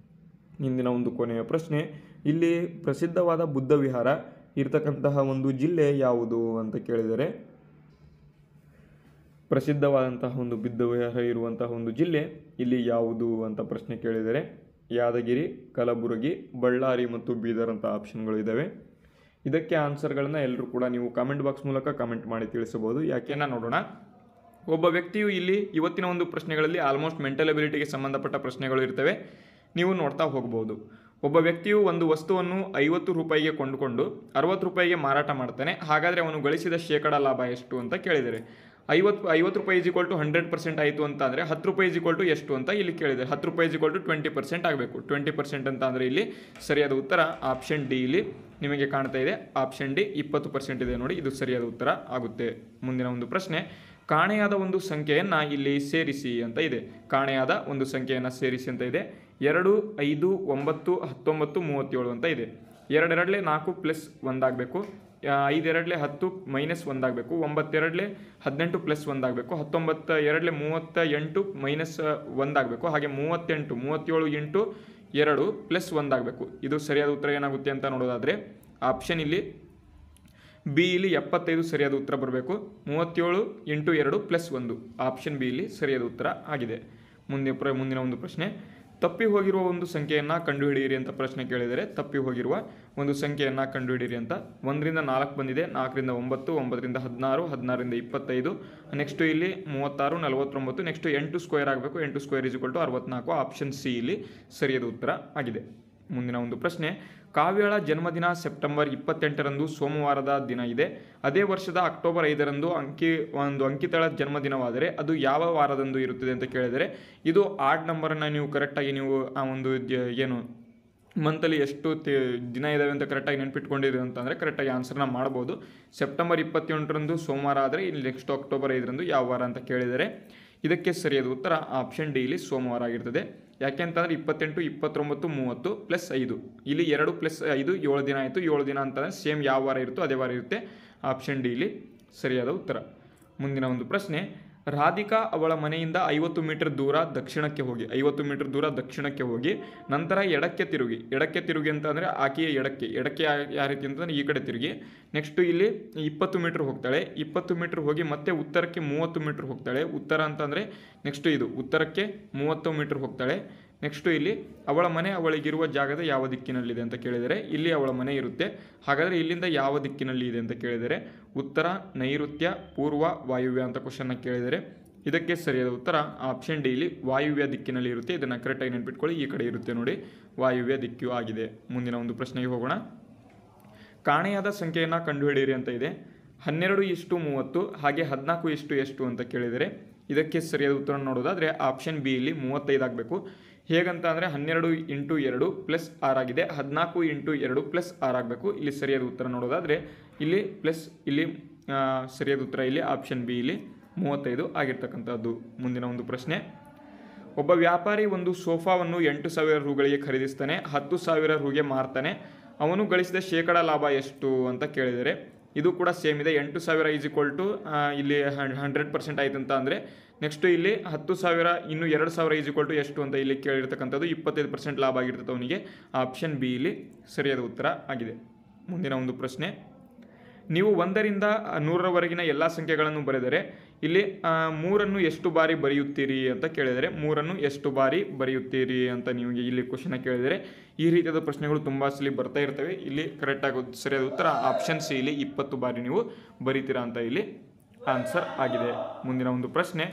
[SPEAKER 1] ಇಂದಿನ ಒಂದು ಕೊನೆಯ ಪ್ರಶ್ನೆ ಇಲ್ಲಿ ಪ್ರಸಿದ್ಧವಾದ ಬುದ್ಧ ವಿಹಾರ ಇರತಕ್ಕಂತಹ ಒಂದು ಜಿಲ್ಲೆ ಯಾವುದು ಅಂತ ಕೇಳಿದರೆ ಪ್ರಸಿದ್ಧವಾದಂತಹ ಒಂದು ಬುದ್ಧ ವಿಹಾರ ಇರುವಂತಹ ಒಂದು ಜಿಲ್ಲೆ ಇಲ್ಲಿ ಯಾವುದು ಅಂತ ಪ್ರಶ್ನೆ ಕೇಳಿದರೆ ಯಾದಗಿರಿ ಕಲಬುರಗಿ ಬಳ್ಳಾರಿ ಮತ್ತು ಬೀದರ್ ಅಂತ ಆಪ್ಷನ್ಗಳು ಇದ್ದಾವೆ ಇದಕ್ಕೆ ಆನ್ಸರ್ಗಳನ್ನ ಎಲ್ಲರೂ ಕೂಡ ನೀವು ಕಾಮೆಂಟ್ ಬಾಕ್ಸ್ ಮೂಲಕ ಕಾಮೆಂಟ್ ಮಾಡಿ ತಿಳಿಸಬಹುದು ಯಾಕೆನ ನೋಡೋಣ ಒಬ್ಬ ವ್ಯಕ್ತಿಯು ಇಲ್ಲಿ ಇವತ್ತಿನ ಒಂದು ಪ್ರಶ್ನೆಗಳಲ್ಲಿ ಆಲ್ಮೋಸ್ಟ್ ಮೆಂಟಲ್ ಅಬಿಲಿಟಿಗೆ ಸಂಬಂಧಪಟ್ಟ ಪ್ರಶ್ನೆಗಳು ಇರ್ತವೆ ನೀವು ನೋಡ್ತಾ ಹೋಗ್ಬೋದು ಒಬ್ಬ ವ್ಯಕ್ತಿಯು ಒಂದು ವಸ್ತುವನ್ನು ಐವತ್ತು ರೂಪಾಯಿಗೆ ಕೊಂಡುಕೊಂಡು ಅರವತ್ತು ರೂಪಾಯಿಗೆ ಮಾರಾಟ ಮಾಡ್ತಾನೆ ಹಾಗಾದರೆ ಅವನು ಗಳಿಸಿದ ಶೇಕಡ ಲಾಭ ಎಷ್ಟು ಅಂತ ಕೇಳಿದರೆ ಐವತ್ತು ಐವತ್ತು ರೂಪಾಯಿ is equal to hundred percent ಆಯಿತು ಅಂತ ಅಂದರೆ ಹತ್ತು ರೂಪಾಯಿ ಇಸ್ ಈಕ್ವಲ್ ಟು ಎಷ್ಟು ಅಂತ ಇಲ್ಲಿ ಕೇಳಿದೆ ಹತ್ತು ರೂಪಾಯಿ is equal to twenty percent ಆಗಬೇಕು ಟ್ವೆಂಟಿ ಪರ್ಸೆಂಟ್ ಅಂತ ಅಂದರೆ ಇಲ್ಲಿ ಸರಿಯಾದ ಉತ್ತರ ಆಪ್ಷನ್ ಡಿ ಇಲ್ಲಿ ನಿಮಗೆ ಕಾಣ್ತಾ ಇದೆ ಆಪ್ಷನ್ ಡಿ ಇಪ್ಪತ್ತು ಪರ್ಸೆಂಟ್ ಇದೆ ನೋಡಿ ಇದು ಸರಿಯಾದ ಉತ್ತರ ಆಗುತ್ತೆ ಮುಂದಿನ ಒಂದು ಪ್ರಶ್ನೆ ಕಾಣೆಯಾದ ಒಂದು ಸಂಖ್ಯೆಯನ್ನು ಇಲ್ಲಿ ಸೇರಿಸಿ ಅಂತ ಇದೆ ಕಾಣೆಯಾದ ಒಂದು ಸಂಖ್ಯೆಯನ್ನು ಸೇರಿಸಿ ಅಂತ ಇದೆ ಎರಡು ಐದು ಒಂಬತ್ತು ಹತ್ತೊಂಬತ್ತು ಮೂವತ್ತೇಳು ಅಂತ ಇದೆ ಎರಡೆರಡಲೆ ನಾಲ್ಕು ಪ್ಲಸ್ ಒಂದಾಗಬೇಕು ಐದೆರಡಲೆ ಹತ್ತು ಮೈನಸ್ ಒಂದಾಗಬೇಕು ಒಂಬತ್ತೆರಡಲೆ ಹದಿನೆಂಟು ಪ್ಲಸ್ ಒಂದಾಗಬೇಕು ಹತ್ತೊಂಬತ್ತ ಎರಡಲೆ ಮೂವತ್ತ ಎಂಟು ಮೈನಸ್ ಒಂದಾಗಬೇಕು ಹಾಗೆ ಮೂವತ್ತೆಂಟು ಮೂವತ್ತೇಳು ಇಂಟು ಎರಡು ಪ್ಲಸ್ ಒಂದಾಗಬೇಕು ಇದು ಸರಿಯಾದ ಉತ್ತರ ಏನಾಗುತ್ತೆ ಅಂತ ನೋಡೋದಾದರೆ ಆಪ್ಷನ್ ಇಲ್ಲಿ ಬಿ ಇಲ್ಲಿ ಎಪ್ಪತ್ತೈದು ಸರಿಯಾದ ಉತ್ತರ ಬರಬೇಕು ಮೂವತ್ತೇಳು ಇಂಟು ಎರಡು ಪ್ಲಸ್ ಒಂದು ಆಪ್ಷನ್ ಬಿ ಇಲ್ಲಿ ಸರಿಯಾದ ಉತ್ತರ ಆಗಿದೆ ಮುಂದೆ ಪ್ರ ಮುಂದಿನ ಒಂದು ಪ್ರಶ್ನೆ ತಪ್ಪಿ ಹೋಗಿರುವ ಒಂದು ಸಂಖ್ಯೆಯನ್ನು ಕಂಡುಹಿಡಿಯಿರಿ ಅಂತ ಪ್ರಶ್ನೆ ಕೇಳಿದರೆ ತಪ್ಪಿ ಹೋಗಿರುವ ಒಂದು ಸಂಖ್ಯೆಯನ್ನು ಕಂಡುಹಿಡಿಯಿರಿ ಅಂತ ಒಂದರಿಂದ ನಾಲ್ಕು ಬಂದಿದೆ ನಾಲ್ಕರಿಂದ ಒಂಬತ್ತು ಒಂಬತ್ತರಿಂದ ಹದಿನಾರು ಹದಿನಾರರಿಂದ ಇಪ್ಪತ್ತೈದು ನೆಕ್ಸ್ಟು ಇಲ್ಲಿ ಮೂವತ್ತಾರು ನಲವತ್ತೊಂಬತ್ತು ನೆಕ್ಸ್ಟ್ ಎಂಟು ಸ್ಕ್ವೇರ್ ಆಗಬೇಕು ಎಂಟು ಸ್ಕ್ವೇರ್ ಇಸ್ ಟು ಅರವತ್ನಾಲ್ಕು ಆಪ್ಷನ್ ಸಿ ಇಲ್ಲಿ ಸರಿಯಾದ ಉತ್ತರ ಆಗಿದೆ ಮುಂದಿನ ಒಂದು ಪ್ರಶ್ನೆ ಕಾವ್ಯಳ ಜನ್ಮದಿನ ಸೆಪ್ಟೆಂಬರ್ ಇಪ್ಪತ್ತೆಂಟರಂದು ಸೋಮವಾರದ ದಿನ ಇದೆ ಅದೇ ವರ್ಷದ ಅಕ್ಟೋಬರ್ ಐದರಂದು ಅಂಕಿ ಒಂದು ಅಂಕಿತಳ ಜನ್ಮದಿನವಾದರೆ ಅದು ಯಾವ ವಾರದಂದು ಇರುತ್ತದೆ ಅಂತ ಕೇಳಿದರೆ ಇದು ಆಡ್ ನಂಬರನ್ನು ನೀವು ಕರೆಕ್ಟಾಗಿ ನೀವು ಆ ಒಂದು ಜ- ಏನು ಮಂತಲ್ಲಿ ಎಷ್ಟು ತಿ- ದಿನ ಇದಾವೆ ಅಂತ ಕರೆಕ್ಟಾಗಿ ನೆನ್ಪಿಟ್ಕೊಂಡಿರಿ ಅಂತಂದರೆ ಕರೆಕ್ಟಾಗಿ ಆನ್ಸರ್ನ ಮಾಡ್ಬೋದು ಸೆಪ್ಟೆಂಬರ್ ಇಪ್ಪತ್ತೇಳರಂದು ಸೋಮವಾರ ಆದರೆ ಇಲ್ಲಿ ನೆಕ್ಸ್ಟ್ ಅಕ್ಟೋಬರ್ ಐದರಂದು ಯಾವ ವಾರ ಅಂತ ಕೇಳಿದರೆ ಇದಕ್ಕೆ ಸರಿಯಾದ ಉತ್ತರ ಆಪ್ಷನ್ ಡಿ ಇಲ್ಲಿ ಸೋಮವಾರ ಆಗಿರ್ತದೆ ಯಾಕೆಂತಂದ್ರೆ ಇಪ್ಪತ್ತೆಂಟು ಇಪ್ಪತ್ತೊಂಬತ್ತು ಮೂವತ್ತು ಪ್ಲಸ್ ಐದು ಇಲ್ಲಿ ಎರಡು ಪ್ಲಸ್ ಐದು ಏಳು ದಿನ ಆಯಿತು ಏಳು ದಿನ ಅಂತಂದರೆ ಸೇಮ್ ಯಾವ ವಾರ ಇರುತ್ತೋ ಅದೇ ವಾರ ಇರುತ್ತೆ ಆಪ್ಷನ್ ಡಿ ಇಲ್ಲಿ ಸರಿಯಾದ ಉತ್ತರ ಮುಂದಿನ ಒಂದು ಪ್ರಶ್ನೆ ರಾಧಿಕಾ ಅವಳ ಮನೆಯಿಂದ ಐವತ್ತು ಮೀಟರ್ ದೂರ ದಕ್ಷಿಣಕ್ಕೆ ಹೋಗಿ ಐವತ್ತು ಮೀಟರ್ ದೂರ ದಕ್ಷಿಣಕ್ಕೆ ಹೋಗಿ ನಂತರ ಎಡಕ್ಕೆ ತಿರುಗಿ ಎಡಕ್ಕೆ ತಿರುಗಿ ಅಂತ ಅಂದರೆ ಆಕೆಯ ಎಡಕ್ಕೆ ಎಡಕ್ಕೆ ಯಾ- ಯಾವ ರೀತಿ ಅಂತಂದರೆ ಈ ಕಡೆ ತಿರುಗಿ ನೆಕ್ಸ್ಟು ಇಲ್ಲಿ ಇಪ್ಪತ್ತು ಮೀಟರ್ ಹೋಗ್ತಾಳೆ ಇಪ್ಪತ್ತು ಮೀಟರ್ ಹೋಗಿ ಮತ್ತೆ ಉತ್ತರಕ್ಕೆ ಮೂವತ್ತು ಮೀಟರ್ ಹೋಗ್ತಾಳೆ ಉತ್ತರ ಅಂತಂದರೆ ನೆಕ್ಸ್ಟು ಇದು ಉತ್ತರಕ್ಕೆ ಮೂವತ್ತು ಮೀಟರ್ ಹೋಗ್ತಾಳೆ ನೆಕ್ಸ್ಟು ಇಲ್ಲಿ ಅವಳ ಮನೆ ಅವಳಿಗಿರುವ ಜಾಗದ ಯಾವ ದಿಕ್ಕಿನಲ್ಲಿದೆ ಅಂತ ಕೇಳಿದರೆ ಇಲ್ಲಿ ಅವಳ ಮನೆ ಇರುತ್ತೆ ಹಾಗಾದರೆ ಇಲ್ಲಿಂದ ಯಾವ ದಿಕ್ಕಿನಲ್ಲಿ ಇದೆ ಅಂತ ಕೇಳಿದರೆ ಉತ್ತರ ನೈಋತ್ಯ ಪೂರ್ವ ವಾಯುವ್ಯ ಅಂತ ಕ್ವಶನ್ನ ಕೇಳಿದರೆ ಇದಕ್ಕೆ ಸರಿಯಾದ ಉತ್ತರ ಆಪ್ಷನ್ ಡಿ ಇಲ್ಲಿ ವಾಯುವ್ಯ ದಿಕ್ಕಿನಲ್ಲಿ ಇರುತ್ತೆ ಇದನ್ನು ಕರೆಕ್ಟಾಗಿ ನೆನ್ಪಿಟ್ಕೊಳ್ಳಿ ಈ ಕಡೆ ಇರುತ್ತೆ ನೋಡಿ ವಾಯುವ್ಯ ದಿಕ್ಕು ಆಗಿದೆ ಮುಂದಿನ ಒಂದು ಪ್ರಶ್ನೆಗೆ ಹೋಗೋಣ ಕಾಣೆಯಾದ ಸಂಖ್ಯೆಯನ್ನು ಕಂಡುಹಿಡಿಯಿರಿ ಅಂತ ಇದೆ ಹನ್ನೆರಡು ಇಷ್ಟು ಮೂವತ್ತು ಹಾಗೆ ಹದಿನಾಲ್ಕು ಇಷ್ಟು ಎಷ್ಟು ಅಂತ ಕೇಳಿದರೆ ಇದಕ್ಕೆ ಸರಿಯಾದ ಉತ್ತರ ನೋಡೋದಾದರೆ ಆಪ್ಷನ್ ಬಿ ಇಲ್ಲಿ ಮೂವತ್ತೈದು ಆಗಬೇಕು ಹೇಗಂತ ಅಂದರೆ ಹನ್ನೆರಡು ಇಂಟು ಎರಡು ಪ್ಲಸ್ ಆರಾಗಿದೆ ಹದಿನಾಲ್ಕು ಇಂಟು ಎರಡು ಪ್ಲಸ್ ಆರಾಗಬೇಕು ಇಲ್ಲಿ ಸರಿಯಾದ ಉತ್ತರ ನೋಡೋದಾದರೆ ಇಲ್ಲಿ ಪ್ಲಸ್ ಇಲ್ಲಿ ಆ, ಸರಿಯಾದ ಉತ್ತರ ಇಲ್ಲಿ ಆಪ್ಷನ್ ಬಿ ಇಲ್ಲಿ ಮೂವತ್ತೈದು ಆಗಿರ್ತಕ್ಕಂಥದ್ದು ಮುಂದಿನ ಒಂದು ಪ್ರಶ್ನೆ ಒಬ್ಬ ವ್ಯಾಪಾರಿ ಒಂದು ಸೋಫಾವನ್ನು ಎಂಟು ಸಾವಿರ ರೂಗಳಿಗೆ ಖರೀದಿಸ್ತಾನೆ ಹತ್ತು ಸಾವಿರ ರೂಗೆ ಮಾರ್ತಾನೆ ಅವನು ಗಳಿಸಿದ ಶೇಕಡ ಲಾಭ ಎಷ್ಟು ಅಂತ ಕೇಳಿದರೆ ಇದು ಕೂಡ ಸೇಮ್ ಇದೆ ಎಂಟು ಸಾವಿರ ಈಸ್ ಈಕ್ವಲ್ ಟು ಇಲ್ಲಿ ಹಂಡ್ರೆಡ್ ಪರ್ಸೆಂಟ್ ಆಯ್ತು ಅಂತ ಅಂದರೆ ನೆಕ್ಸ್ಟ್ ಇಲ್ಲಿ ಹತ್ತು ಸಾವಿರ ಇನ್ನು ಎರಡು ಸಾವಿರ ಈಸ್ ಈಕ್ವಲ್ ಟು ಎಷ್ಟು ಅಂತ ಇಲ್ಲಿ ಕೇಳಿರ್ತಕ್ಕಂಥದ್ದು ಇಪ್ಪತ್ತೈದು ಪರ್ಸೆಂಟ್ ಲಾಭ ಆಗಿರ್ತದೆ ಅವನಿಗೆ ಆಪ್ಷನ್ ಬಿ ಇಲ್ಲಿ ಸರಿಯಾದ ಉತ್ತರ ಆಗಿದೆ ಮುಂದಿನ ಒಂದು ಪ್ರಶ್ನೆ ನೀವು ಒಂದರಿಂದ ನೂರರವರೆಗಿನ ಎಲ್ಲ ಸಂಖ್ಯೆಗಳನ್ನು ಬರೆದರೆ ಇಲ್ಲಿ ಆ, ಮೂರನ್ನು ಎಷ್ಟು ಬಾರಿ ಬರೆಯುತ್ತೀರಿ ಅಂತ ಕೇಳಿದರೆ ಮೂರನ್ನು ಎಷ್ಟು ಬಾರಿ ಬರೆಯುತ್ತೀರಿ ಅಂತ ನಿಮಗೆ ಇಲ್ಲಿ ಕ್ವಶನ್ ಕೇಳಿದರೆ ಈ ರೀತಿಯಾದ ಪ್ರಶ್ನೆಗಳು ತುಂಬ ಸಲ ಬರ್ತಾ ಇರ್ತವೆ ಇಲ್ಲಿ ಕರೆಕ್ಟಾಗಿ ಸರಿಯಾದ ಉತ್ತರ ಆಪ್ಷನ್ ಸಿ ಇಲ್ಲಿ ಇಪ್ಪತ್ತು ಬಾರಿ ನೀವು ಬರೀತೀರಾ ಅಂತ ಇಲ್ಲಿ ಆನ್ಸರ್ ಆಗಿದೆ ಮುಂದಿನ ಒಂದು ಪ್ರಶ್ನೆ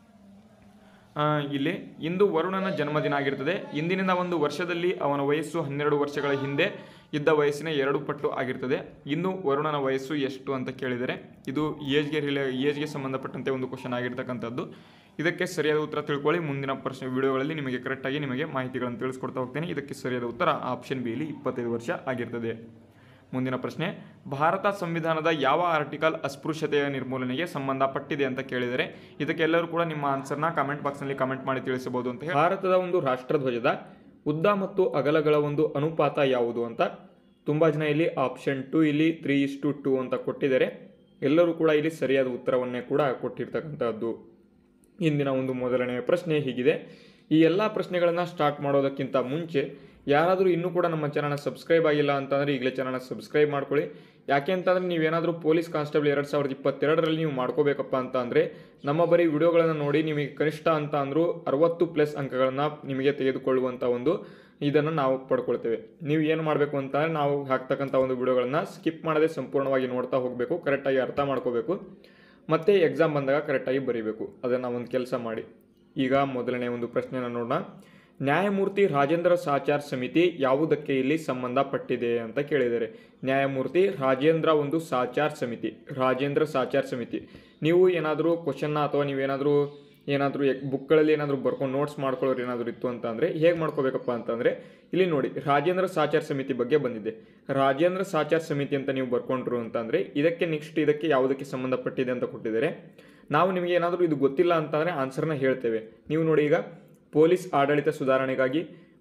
[SPEAKER 1] ಆ, ಇಲ್ಲಿ ಇಂದು ವರುಣನ ಜನ್ಮದಿನ ಆಗಿರ್ತದೆ ಇಂದಿನಿಂದ ಒಂದು ವರ್ಷದಲ್ಲಿ ಅವನ ವಯಸ್ಸು ಹನ್ನೆರಡು ವರ್ಷಗಳ ಹಿಂದೆ ಇದ್ದ ವಯಸ್ಸಿನ ಎರಡು ಪಟ್ಟು ಆಗಿರ್ತದೆ ಇನ್ನು ವರುಣನ ವಯಸ್ಸು ಎಷ್ಟು ಅಂತ ಕೇಳಿದರೆ ಇದು ಏಜ್ಗೆ ರಿಲೇ ಏಜ್ಗೆ ಸಂಬಂಧಪಟ್ಟಂತೆ ಒಂದು ಕ್ವಶನ್ ಆಗಿರ್ತಕ್ಕಂಥದ್ದು ಇದಕ್ಕೆ ಸರಿಯಾದ ಉತ್ತರ ತಿಳ್ಕೊಳ್ಳಿ ಮುಂದಿನ ಪ್ರಶ್ನೆ ವಿಡಿಯೋಗಳಲ್ಲಿ ನಿಮಗೆ ಕರೆಕ್ಟಾಗಿ ನಿಮಗೆ ಮಾಹಿತಿಗಳನ್ನು ತಿಳಿಸ್ಕೊಡ್ತಾ ಹೋಗ್ತೇನೆ ಇದಕ್ಕೆ ಸರಿಯಾದ ಉತ್ತರ ಆಪ್ಷನ್ ಬಿ ಇಲ್ಲಿ ಇಪ್ಪತ್ತೈದು ವರ್ಷ ಆಗಿರ್ತದೆ ಮುಂದಿನ ಪ್ರಶ್ನೆ ಭಾರತ ಸಂವಿಧಾನದ ಯಾವ ಆರ್ಟಿಕಲ್ ಅಸ್ಪೃಶ್ಯತೆಯ ನಿರ್ಮೂಲನೆಗೆ ಸಂಬಂಧಪಟ್ಟಿದೆ ಅಂತ ಕೇಳಿದರೆ ಇದಕ್ಕೆಲ್ಲರೂ ಕೂಡ ನಿಮ್ಮ ಆನ್ಸರ್ನ ಕಾಮೆಂಟ್ ಬಾಕ್ಸ್ನಲ್ಲಿ ಕಾಮೆಂಟ್ ಮಾಡಿ ತಿಳಿಸಬಹುದು ಅಂತ ಹೇಳಿ ಭಾರತದ ಒಂದು ರಾಷ್ಟ್ರಧ್ವಜದ ಉದ್ದ ಮತ್ತು ಅಗಲಗಳ ಒಂದು ಅನುಪಾತ ಯಾವುದು ಅಂತ ತುಂಬ ಜನ ಇಲ್ಲಿ ಆಪ್ಷನ್ ಟು ಇಲ್ಲಿ ತ್ರೀ ಇಸ್ಟು ಟು ಅಂತ ಕೊಟ್ಟಿದ್ದಾರೆ ಎಲ್ಲರೂ ಕೂಡ ಇಲ್ಲಿ ಸರಿಯಾದ ಉತ್ತರವನ್ನೇ ಕೂಡ ಕೊಟ್ಟಿರ್ತಕ್ಕಂಥದ್ದು ಇಂದಿನ ಒಂದು ಮೊದಲನೆಯ ಪ್ರಶ್ನೆ ಹೀಗಿದೆ ಈ ಎಲ್ಲ ಪ್ರಶ್ನೆಗಳನ್ನು ಸ್ಟಾರ್ಟ್ ಮಾಡೋದಕ್ಕಿಂತ ಮುಂಚೆ ಯಾರಾದರೂ ಇನ್ನೂ ಕೂಡ ನಮ್ಮ ಚಾನಲ್ನ ಸಬ್ಸ್ಕ್ರೈಬ್ ಆಗಿಲ್ಲ ಅಂತಂದರೆ ಈಗಲೇ ಚಾನಲ್ನ ಸಬ್ಸ್ಕ್ರೈಬ್ ಮಾಡ್ಕೊಳ್ಳಿ ಯಾಕೆ ಅಂತಂದರೆ ನೀವೇನಾದರೂ ಪೊಲೀಸ್ ಕಾನ್ಸ್ಟೇಬಲ್ ಎರಡು ಸಾವಿರದ ಇಪ್ಪತ್ತೆರಡರಲ್ಲಿ ನೀವು ಮಾಡ್ಕೋಬೇಕಪ್ಪ ಅಂತ ಅಂದರೆ ನಮ್ಮ ಬರೀ ವಿಡಿಯೋಗಳನ್ನು ನೋಡಿ ನಿಮಗೆ ಕನಿಷ್ಠ ಅಂತ ಅಂದರೂ ಅರವತ್ತು ಪ್ಲಸ್ ಅಂಕಗಳನ್ನು ನಿಮಗೆ ತೆಗೆದುಕೊಳ್ಳುವಂಥ ಒಂದು ಇದನ್ನು ನಾವು ಪಡ್ಕೊಳ್ತೇವೆ ನೀವು ಏನು ಮಾಡಬೇಕು ಅಂತಂದರೆ ನಾವು ಹಾಕ್ತಕ್ಕಂಥ ಒಂದು ವಿಡಿಯೋಗಳನ್ನು ಸ್ಕಿಪ್ ಮಾಡದೆ ಸಂಪೂರ್ಣವಾಗಿ ನೋಡ್ತಾ ಹೋಗಬೇಕು ಕರೆಕ್ಟಾಗಿ ಅರ್ಥ ಮಾಡ್ಕೋಬೇಕು ಮತ್ತೆ ಎಕ್ಸಾಮ್ ಬಂದಾಗ ಕರೆಕ್ಟಾಗಿ ಬರೀಬೇಕು ಅದನ್ನು ಒಂದು ಕೆಲಸ ಮಾಡಿ ಈಗ ಮೊದಲನೇ ಒಂದು ಪ್ರಶ್ನೆನ ನೋಡೋಣ ನ್ಯಾಯಮೂರ್ತಿ ರಾಜೇಂದ್ರ ಸಾಚಾರ್ ಸಮಿತಿ ಯಾವುದಕ್ಕೆ ಇಲ್ಲಿ ಸಂಬಂಧಪಟ್ಟಿದೆ ಅಂತ ಕೇಳಿದ್ದಾರೆ ನ್ಯಾಯಮೂರ್ತಿ ರಾಜೇಂದ್ರ ಒಂದು ಸಾಚಾರ್ ಸಮಿತಿ ರಾಜೇಂದ್ರ ಸಾಚಾರ್ ಸಮಿತಿ ನೀವು ಏನಾದರೂ ಕ್ವಶನ್ನ ಅಥವಾ ನೀವೇನಾದರೂ ಏನಾದರೂ ಬುಕ್ಗಳಲ್ಲಿ ಏನಾದರೂ ಬರ್ಕೊಂಡು ನೋಟ್ಸ್ ಮಾಡ್ಕೊಳ್ಳೋರು ಏನಾದರೂ ಇತ್ತು ಅಂತ ಅಂದರೆ ಹೇಗೆ ಮಾಡ್ಕೋಬೇಕಪ್ಪ ಅಂತಂದರೆ ಇಲ್ಲಿ ನೋಡಿ ರಾಜೇಂದ್ರ ಸಾಚಾರ್ ಸಮಿತಿ ಬಗ್ಗೆ ಬಂದಿದೆ ರಾಜೇಂದ್ರ ಸಾಚಾರ್ ಸಮಿತಿ ಅಂತ ನೀವು ಬರ್ಕೊಂಡ್ರು ಅಂತಂದರೆ ಇದಕ್ಕೆ ನೆಕ್ಸ್ಟ್ ಇದಕ್ಕೆ ಯಾವುದಕ್ಕೆ ಸಂಬಂಧಪಟ್ಟಿದೆ ಅಂತ ಕೊಟ್ಟಿದ್ದಾರೆ ನಾವು ನಿಮಗೆ ಏನಾದರೂ ಇದು ಗೊತ್ತಿಲ್ಲ ಅಂತಂದರೆ ಆನ್ಸರ್ನ ಹೇಳ್ತೇವೆ ನೀವು ನೋಡಿ ಈಗ ಪೊಲೀಸ್ ಆಡಳಿತ ಸುಧಾರಣೆಗಾಗಿ